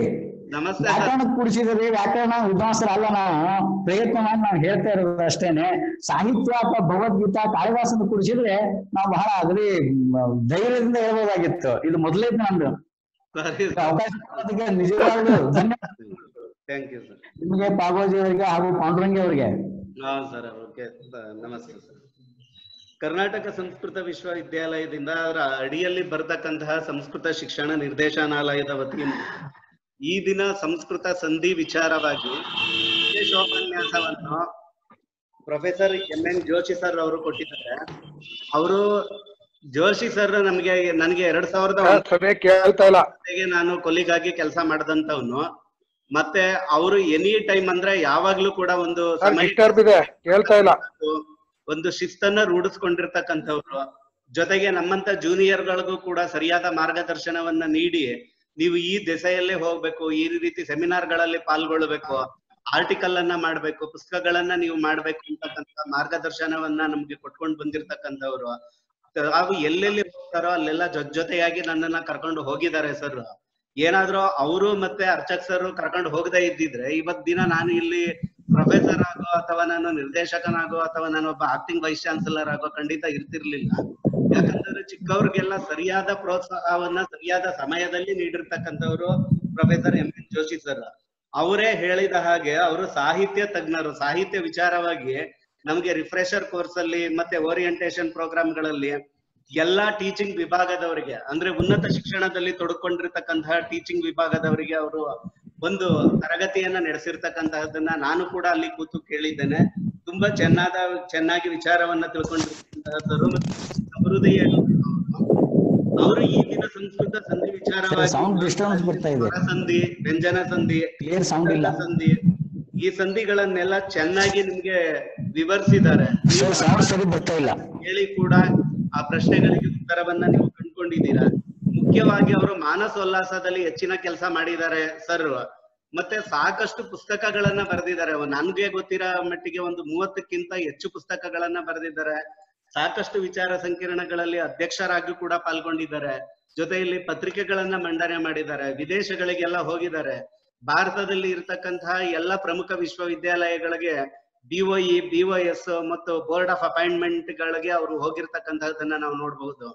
ನಮಸ್ತೆ ಸರ್ ವ್ಯಾಕರಣ ಕೂಡಿಸಿದ್ರೆ ವ್ಯಾಕರಣ ವಿದ್ವಾಂಸರ ಅಲ್ಲ ನಾವು ಪ್ರಯತ್ನ ಮಾಡಿ ನಾವು ಹೇಳ್ತಾ ಇರೋದು ಅಷ್ಟೇನೆ ಸಾಹಿತ್ಯ ಅಥವಾ ಭಗವದ್ಗೀತಾ ಕಾಳಿದಾಸನ ಕೂಡಿಸಿದ್ರೆ ನಾವು ಬಹಳ ಅಗದಿ ಮ್, ಧೈರ್ಯದಿಂದ ಹೇಳ್ಬೋದಾಗಿತ್ತು ಇದು ಮೊದಲೇ ನಂದು ಸಾರಿ ಅವಕಾಶ ಕೊಡೋದಕ್ಕೆ ನಿಜವಾಗ್ಲೂ ಧನ್ಯವಾದ ಥ್ಯಾಂಕ್ ಯು ಸರ್ ನಿಮಗೆ ಪಾಗೋಜಿ ಅವರಿಗೆ ಹಾಗೂ ಪಾಂಡುರಂಗಿ ಅವರಿಗೆ ಹಾ ಸರ್ ಓಕೆ ನಮಸ್ತೆ ಸರ್ ಕರ್ನಾಟಕ ಸಂಸ್ಕೃತ ವಿಶ್ವವಿದ್ಯಾಲಯದಿಂದ ಅದರ ಅಡಿಯಲ್ಲಿ ಬರ್ತಕ್ಕಂತಹ ಸಂಸ್ಕೃತ ಶಿಕ್ಷಣ ನಿರ್ದೇಶನಾಲಯದ ವತಿಯಿಂದ ಈ ದಿನ ಸಂಸ್ಕೃತ ಸಂಧಿ ವಿಚಾರವಾಗಿ ವಿಶೇಷೋಪನ್ಯಾಸವನ್ನು professor M N Joshi sir ಅವರು ಕೊಟ್ಟಿದ್ದಾರೆ ಅವರು ಜೋಶಿ ಸರ್ ನಮ್ಗೆ ನನಗೆ ಎರಡ್ ಸಾವಿರದ ಸರ್, ಸರಿಯಾಗಿ ಕೇಳ್ತಾ ಇಲ್ಲ ಜೊತೆಗೆ ನಾನು ಕೊಲಿಗಾಗಿ ಕೆಲಸ ಮಾಡದಂತವನು ಮತ್ತೆ ಅವರು ಎನಿ ಟೈಮ್ ಅಂದ್ರೆ ಯಾವಾಗ್ಲೂ ಕೂಡ ಒಂದು ಸರ್ ಸಮಯ ಡಿಸ್ಟರ್ಬ್ ಇದೆ ಕೇಳ್ತಾ ಇಲ್ಲ ಒಂದು ಶಿಸ್ತನ್ನ ರೂಢಿಸ್ಕೊಂಡಿರ್ತಕ್ಕಂಥವ್ರು ಜೊತೆಗೆ ನಮ್ಮಂತ ಜೂನಿಯರ್ ಗಳಿಗೂ ಕೂಡ ಸರಿಯಾದ ಮಾರ್ಗದರ್ಶನವನ್ನ ನೀಡಿ ನೀವು ಈ ದಿಸೆಯಲ್ಲೇ ಹೋಗ್ಬೇಕು ಈ ರೀತಿ ಸೆಮಿನಾರ್ ಗಳಲ್ಲಿ ಪಾಲ್ಗೊಳ್ಬೇಕು ಆರ್ಟಿಕಲ್ ಅನ್ನ ಮಾಡ್ಬೇಕು ಪುಸ್ತಕಗಳನ್ನ ನೀವು ಮಾಡ್ಬೇಕು ಅಂತಕ್ಕಂಥ ಮಾರ್ಗದರ್ಶನವನ್ನ ನಮ್ಗೆ ಕೊಟ್ಕೊಂಡು ಬಂದಿರ್ತಕ್ಕಂಥವ್ರು ತಾವು ಎಲ್ಲೆಲ್ಲಿ ಹೋಗ್ತಾರೋ ಅಲ್ಲೆಲ್ಲ ಜೊತೆ ಜೊತೆಯಾಗಿ ನನ್ನನ್ನ ಕರ್ಕೊಂಡು ಹೋಗಿದ್ದಾರೆ ಸರ್ ಏನಾದ್ರೂ ಅವರು ಮತ್ತೆ ಅರ್ಚಕ್ ಸರ್ ಕರ್ಕೊಂಡು ಹೋಗದೆ ಇದ್ದಿದ್ರೆ ಇವತ್ ದಿನ ನಾನು ಇಲ್ಲಿ ಪ್ರೊಫೆಸರ್ ಆಗೋ ಅಥವಾ ನಾನು ನಿರ್ದೇಶಕನಾಗೋ ಅಥವಾ ನಾನು ಒಬ್ಬ ಆಕ್ಟಿಂಗ್ ವೈಸ್ ಚಾನ್ಸಲರ್ ಆಗೋ ಖಂಡಿತ ಇರ್ತಿರ್ಲಿಲ್ಲ ಯಾಕಂದ್ರೆ ಚಿಕ್ಕವ್ರಿಗೆಲ್ಲ ಸರಿಯಾದ ಪ್ರೋತ್ಸಾಹವನ್ನ ಸರಿಯಾದ ಸಮಯದಲ್ಲಿ ನೀಡಿರ್ತಕ್ಕಂಥವ್ರು professor M N Joshi sir ಅವರೇ ಹೇಳಿದ ಹಾಗೆ ಅವರು ಸಾಹಿತ್ಯ ತಜ್ಞರು ಸಾಹಿತ್ಯ ವಿಚಾರವಾಗಿ ನಮಗೆ ರಿಫ್ರೆಶರ್ ಕೋರ್ಸ್ ಅಲ್ಲಿ ಮತ್ತೆ ಓರಿಯಂಟೇಶನ್ ಪ್ರೋಗ್ರಾಮ್ಗಳಲ್ಲಿ ಎಲ್ಲಾ ಟೀಚಿಂಗ್ ವಿಭಾಗದವರಿಗೆ ಅಂದ್ರೆ ಉನ್ನತ ಶಿಕ್ಷಣದಲ್ಲಿ ತೊಡ್ಕೊಂಡಿರ್ತಕ್ಕಂತಹ ಟೀಚಿಂಗ್ ವಿಭಾಗದವರಿಗೆ ಅವರು ಒಂದು ತರಗತಿಯನ್ನ ನಡೆಸಿರ್ತಕ್ಕಂತಹದನ್ನ ನಾನು ಕೂಡ ಅಲ್ಲಿ ಕೂತು ಕೇಳಿದ್ದೇನೆ ತುಂಬಾ ಚೆನ್ನಾದ ಚೆನ್ನಾಗಿ ವಿಚಾರವನ್ನ ತಿಳ್ಕೊಂಡಿರ್ತಕ್ಕಂತಹದ್ದು ಮತ್ತು ಹೃದಯ ಅವರು ಈ ದಿನ ಸಂಸ್ಕೃತ ಸಂಧಿ ವಿಚಾರವಾಗಿ Sound disturbance ಬರ್ತಾ ಇದೆ. ಸ್ವರ ಸಂಧಿ ವ್ಯಂಜನ ಸಂಧಿ ಕ್ಲಿಯರ್ ಸೌಂಡ್ ಇಲ್ಲ ಸಂಧಿ ಈ ಸಂಧಿಗಳನ್ನೆಲ್ಲ ಚೆನ್ನಾಗಿ ನಿಮ್ಗೆ ವಿವರಿಸಿದ್ದಾರೆ ನೀವು ಸೌಂಡ್ ಸರಿ ಬರ್ತಾ ಇಲ್ಲ ಹೇಳಿ ಕೂಡ ಆ ಪ್ರಶ್ನೆಗಳಿಗೆ ಉತ್ತರವನ್ನ ನೀವು ಕಂಡುಕೊಂಡಿದ್ದೀರಾ ಮುಖ್ಯವಾಗಿ ಅವರು ಮಾನಸೋಲ್ಲಾಸದಲ್ಲಿ ಹೆಚ್ಚಿನ ಕೆಲಸ ಮಾಡಿದ್ದಾರೆ ಸರ್ ಮತ್ತೆ ಸಾಕಷ್ಟು ಪುಸ್ತಕಗಳನ್ನ ಬರೆದಿದ್ದಾರೆ ನನ್ಗೆ ಗೊತ್ತಿರೋ ಮಟ್ಟಿಗೆ ಒಂದು ಮೂವತ್ತಕ್ಕಿಂತ ಹೆಚ್ಚು ಪುಸ್ತಕಗಳನ್ನ ಬರೆದಿದ್ದಾರೆ ಸಾಕಷ್ಟು ವಿಚಾರ ಸಂಕಿರಣಗಳಲ್ಲಿ ಅಧ್ಯಕ್ಷರಾಗಿ ಕೂಡ ಪಾಲ್ಗೊಂಡಿದ್ದಾರೆ ಜೊತೆಯಲ್ಲಿ ಪತ್ರಿಕೆಗಳನ್ನ ಮಂಡನೆ ಮಾಡಿದ್ದಾರೆ ವಿದೇಶಗಳಿಗೆಲ್ಲ ಹೋಗಿದ್ದಾರೆ ಭಾರತದಲ್ಲಿ ಇರತಕ್ಕಂತಹ ಎಲ್ಲ ಪ್ರಮುಖ ವಿಶ್ವವಿದ್ಯಾಲಯಗಳಿಗೆ ಬಿಒಇ ಬಿಒಎಸ್ ಮತ್ತು ಬೋರ್ಡ್ ಆಫ್ ಅಪಾಯಿಂಟ್ಮೆಂಟ್ ಗಳಿಗೆ ಅವರು ಹೋಗಿರ್ತಕ್ಕಂತಹದನ್ನ ನಾವು ನೋಡಬಹುದು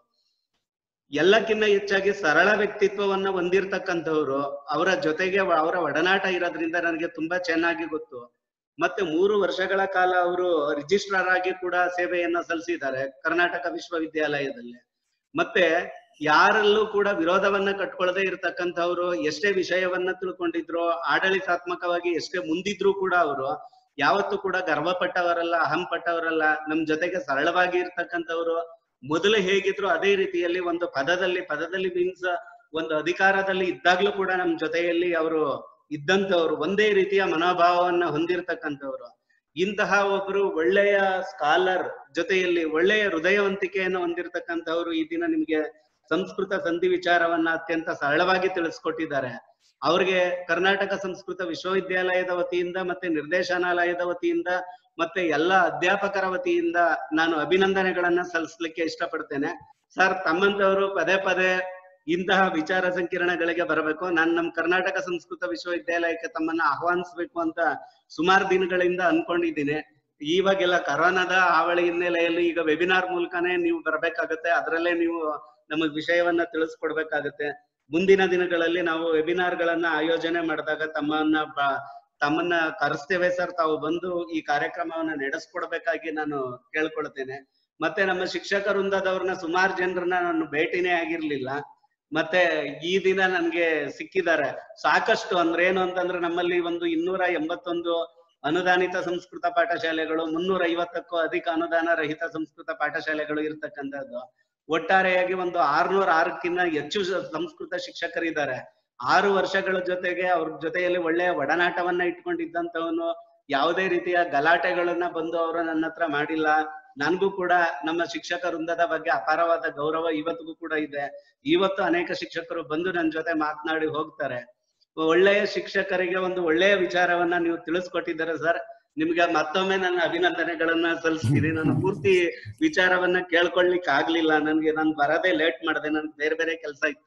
ಎಲ್ಲಕ್ಕಿಂತ ಹೆಚ್ಚಾಗಿ ಸರಳ ವ್ಯಕ್ತಿತ್ವವನ್ನ ಹೊಂದಿರತಕ್ಕಂಥವ್ರು ಅವರ ಜೊತೆಗೆ ವ- ಅವರ ಒಡನಾಟ ಇರೋದ್ರಿಂದ ನನಗೆ ತುಂಬಾ ಚೆನ್ನಾಗಿ ಗೊತ್ತು ಮತ್ತೆ ಮೂರು ವರ್ಷಗಳ ಕಾಲ ಅವರು ರಿಜಿಸ್ಟ್ರಾರ್ ಆಗಿ ಕೂಡ ಸೇವೆಯನ್ನ ಸಲ್ಲಿಸಿದ್ದಾರೆ ಕರ್ನಾಟಕ ವಿಶ್ವವಿದ್ಯಾಲಯದಲ್ಲಿ ಮತ್ತೆ ಯಾರಲ್ಲೂ ಕೂಡ ವಿರೋಧವನ್ನ ಕಟ್ಕೊಳ್ಳದೆ ಇರತಕ್ಕಂಥವ್ರು ಎಷ್ಟೇ ವಿಷಯವನ್ನ ತಿಳ್ಕೊಂಡಿದ್ರು ಆಡಳಿತಾತ್ಮಕವಾಗಿ ಎಷ್ಟೇ ಮುಂದಿದ್ರು ಕೂಡ ಅವರು ಯಾವತ್ತೂ ಕೂಡ ಗರ್ವ ಪಟ್ಟವರಲ್ಲ ಅಹಂ ಪಟ್ಟವರಲ್ಲ ನಮ್ ಜೊತೆಗೆ ಸರಳವಾಗಿ ಇರ್ತಕ್ಕಂಥವ್ರು ಮೊದಲು ಹೇಗಿದ್ರು ಅದೇ ರೀತಿಯಲ್ಲಿ ಒಂದು ಪದದಲ್ಲಿ ಪದದಲ್ಲಿ ಮೀನ್ಸ್ ಒಂದು ಅಧಿಕಾರದಲ್ಲಿ ಇದ್ದಾಗ್ಲೂ ಕೂಡ ನಮ್ ಜೊತೆಯಲ್ಲಿ ಅವರು ಇದ್ದಂತವ್ರು ಒಂದೇ ರೀತಿಯ ಮನೋಭಾವವನ್ನ ಹೊಂದಿರತಕ್ಕಂಥವ್ರು ಇಂತಹ ಒಬ್ರು ಒಳ್ಳೆಯ ಸ್ಕಾಲರ್ ಜೊತೆಯಲ್ಲಿ ಒಳ್ಳೆಯ ಹೃದಯವಂತಿಕೆಯನ್ನು ಹೊಂದಿರತಕ್ಕಂಥವ್ರು ಈ ದಿನ ನಿಮ್ಗೆ ಸಂಸ್ಕೃತ ಸಂಧಿ ವಿಚಾರವನ್ನ ಅತ್ಯಂತ ಸರಳವಾಗಿ ತಿಳಿಸ್ಕೊಟ್ಟಿದ್ದಾರೆ ಅವ್ರಿಗೆ ಕರ್ನಾಟಕ ಸಂಸ್ಕೃತ ವಿಶ್ವವಿದ್ಯಾಲಯದ ವತಿಯಿಂದ ಮತ್ತೆ ನಿರ್ದೇಶನಾಲಯದ ವತಿಯಿಂದ ಮತ್ತೆ ಎಲ್ಲ ಅಧ್ಯಾಪಕರ ವತಿಯಿಂದ ನಾನು ಅಭಿನಂದನೆಗಳನ್ನ ಸಲ್ಲಿಸ್ಲಿಕ್ಕೆ ಇಷ್ಟಪಡ್ತೇನೆ ಸರ್ ತಮ್ಮಂತವರು ಪದೇ ಪದೇ ಇಂತಹ ವಿಚಾರ ಸಂಕಿರಣಗಳಿಗೆ ಬರಬೇಕು ನಾನು ನಮ್ಮ ಕರ್ನಾಟಕ ಸಂಸ್ಕೃತ ವಿಶ್ವವಿದ್ಯಾಲಯಕ್ಕೆ ತಮ್ಮನ್ನ ಆಹ್ವಾನಿಸ್ಬೇಕು ಅಂತ ಸುಮಾರು ದಿನಗಳಿಂದ ಅನ್ಕೊಂಡಿದ್ದೀನಿ ಇವಾಗೆಲ್ಲ ಕರೋನಾದ ಹಾವಳಿ ಹಿನ್ನೆಲೆಯಲ್ಲಿ ಈಗ ವೆಬಿನಾರ್ ಮೂಲಕನೇ ನೀವು ಬರ್ಬೇಕಾಗತ್ತೆ ಅದರಲ್ಲೇ ನೀವು ನಮಗ್ ವಿಷಯವನ್ನ ತಿಳಿಸ್ಕೊಡ್ಬೇಕಾಗತ್ತೆ ಮುಂದಿನ ದಿನಗಳಲ್ಲಿ ನಾವು ವೆಬಿನಾರ್ ಗಳನ್ನ ಆಯೋಜನೆ ಮಾಡಿದಾಗ ತಮ್ಮನ್ನ ಬ- ತಮ್ಮನ್ನ ಕರೆಸ್ತೇವೆ ಸರ್ ತಾವು ಬಂದು ಈ ಕಾರ್ಯಕ್ರಮವನ್ನ ನಡೆಸ್ಕೊಡ್ಬೇಕಾಗಿ ನಾನು ಕೇಳ್ಕೊಳ್ತೇನೆ ಮತ್ತೆ ನಮ್ಮ ಶಿಕ್ಷಕ ವೃಂದದವ್ರನ್ನ ಸುಮಾರು ಜನರನ್ನ ನಾನು ಭೇಟಿನೇ ಆಗಿರ್ಲಿಲ್ಲ ಮತ್ತೆ ಈ ದಿನ ನನ್ಗೆ ಸಿಕ್ಕಿದ್ದಾರೆ ಸಾಕಷ್ಟು ಅಂದ್ರೆ ಏನು ಅಂತಂದ್ರೆ ನಮ್ಮಲ್ಲಿ ಒಂದು ಇನ್ನೂರ ಎಂಬತ್ತೊಂದು ಅನುದಾನಿತ ಸಂಸ್ಕೃತ ಪಾಠಶಾಲೆಗಳು ಮುನ್ನೂರ ಐವತ್ತಕ್ಕೂ ಅಧಿಕ ಅನುದಾನ ರಹಿತ ಸಂಸ್ಕೃತ ಪಾಠಶಾಲೆಗಳು ಇರ್ತಕ್ಕಂಥದ್ದು ಒಟ್ಟಾರೆಯಾಗಿ ಒಂದು ಆರ್ನೂರ ಆರಕ್ಕಿಂತ ಹೆಚ್ಚು ಸ- ಸಂಸ್ಕೃತ ಶಿಕ್ಷಕರಿದ್ದಾರೆ ಆರು ವರ್ಷಗಳ ಜೊತೆಗೆ ಅವ್ರ ಜೊತೆಯಲ್ಲಿ ಒಳ್ಳೆಯ ಒಡನಾಟವನ್ನ ಇಟ್ಕೊಂಡಿದ್ದಂತವನು ಯಾವುದೇ ರೀತಿಯ ಗಲಾಟೆಗಳನ್ನ ಬಂದು ಅವರು ನನ್ನ ಹತ್ರ ಮಾಡಿಲ್ಲ ನನ್ಗೂ ಕೂಡ ನಮ್ಮ ಶಿಕ್ಷಕ ವೃಂದದ ಬಗ್ಗೆ ಅಪಾರವಾದ ಗೌರವ ಇವತ್ತಿಗೂ ಕೂಡ ಇದೆ ಇವತ್ತು ಅನೇಕ ಶಿಕ್ಷಕರು ಬಂದು ನನ್ನ ಜೊತೆ ಮಾತನಾಡಿ ಹೋಗ್ತಾರೆ ಒಳ್ಳೆಯ ಶಿಕ್ಷಕರಿಗೆ ಒಂದು ಒಳ್ಳೆಯ ವಿಚಾರವನ್ನ ನೀವು ತಿಳಿಸ್ಕೊಟ್ಟಿದ್ದಾರೆ ಸರ್ ನಿಮ್ಗೆ ಮತ್ತೊಮ್ಮೆ ನನ್ನ ಅಭಿನಂದನೆಗಳನ್ನ ಸಲ್ಲಿಸ್ತೀನಿ ನಾನು ಪೂರ್ತಿ ವಿಚಾರವನ್ನ ಕೇಳ್ಕೊಳ್ಲಿಕ್ಕೆ ಆಗ್ಲಿಲ್ಲ ನನ್ಗೆ ನಾನು ಬರದೇ ಲೇಟ್ ಮಾಡಿದೆ ನನ್ಗೆ ಬೇರೆ ಬೇರೆ ಕೆಲಸ ಇತ್ತು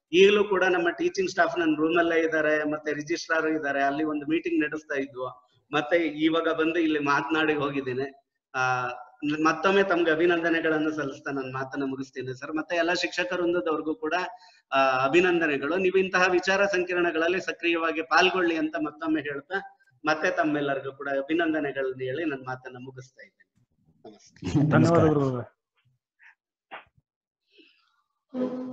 ಈಗಲೂ ಕೂಡ ನಮ್ಮ ಟೀಚಿಂಗ್ ಸ್ಟಾಫ್ ನನ್ನ ರೂಮ್ ಅಲ್ಲೇ ಇದ್ದಾರೆ ಮತ್ತೆ ರಿಜಿಸ್ಟ್ರಾರ್ ಇದ್ದಾರೆ ಅಲ್ಲಿ ಒಂದು ಮೀಟಿಂಗ್ ನಡೆಸ್ತಾ ಇದ್ವು ಮತ್ತೆ ಇವಾಗ ಬಂದು ಇಲ್ಲಿ ಮಾತನಾಡಿ ಹೋಗಿದ್ದೇನೆ ಆ ಮತ್ತೊಮ್ಮೆ ತಮ್ಗೆ ಅಭಿನಂದನೆಗಳನ್ನು ಸಲ್ಲಿಸ್ತಾ ನನ್ನ ಮಾತನ್ನ ಮುಗಿಸ್ತೇನೆ ಸರ್ ಮತ್ತೆ ಎಲ್ಲ ಶಿಕ್ಷಕ ವೃಂದದವ್ರಿಗೂ ಕೂಡ ಆ ಅಭಿನಂದನೆಗಳು ನೀವು ಇಂತಹ ವಿಚಾರ ಸಂಕಿರಣಗಳಲ್ಲಿ ಸಕ್ರಿಯವಾಗಿ ಪಾಲ್ಗೊಳ್ಳಿ ಅಂತ ಮತ್ತೊಮ್ಮೆ ಹೇಳ್ತಾ ಮತ್ತೆ ತಮ್ಮೆಲ್ಲರಿಗೂ ಕೂಡ ಅಭಿನಂದನೆಗಳನ್ನ ಹೇಳಿ ನನ್ನ ಮಾತನ್ನ ಮುಗಿಸ್ತಾ ಇದ್ದೇನೆ ನಮಸ್ತೆ ನಮಸ್ಕಾರ ಧನ್ಯವಾದಗಳು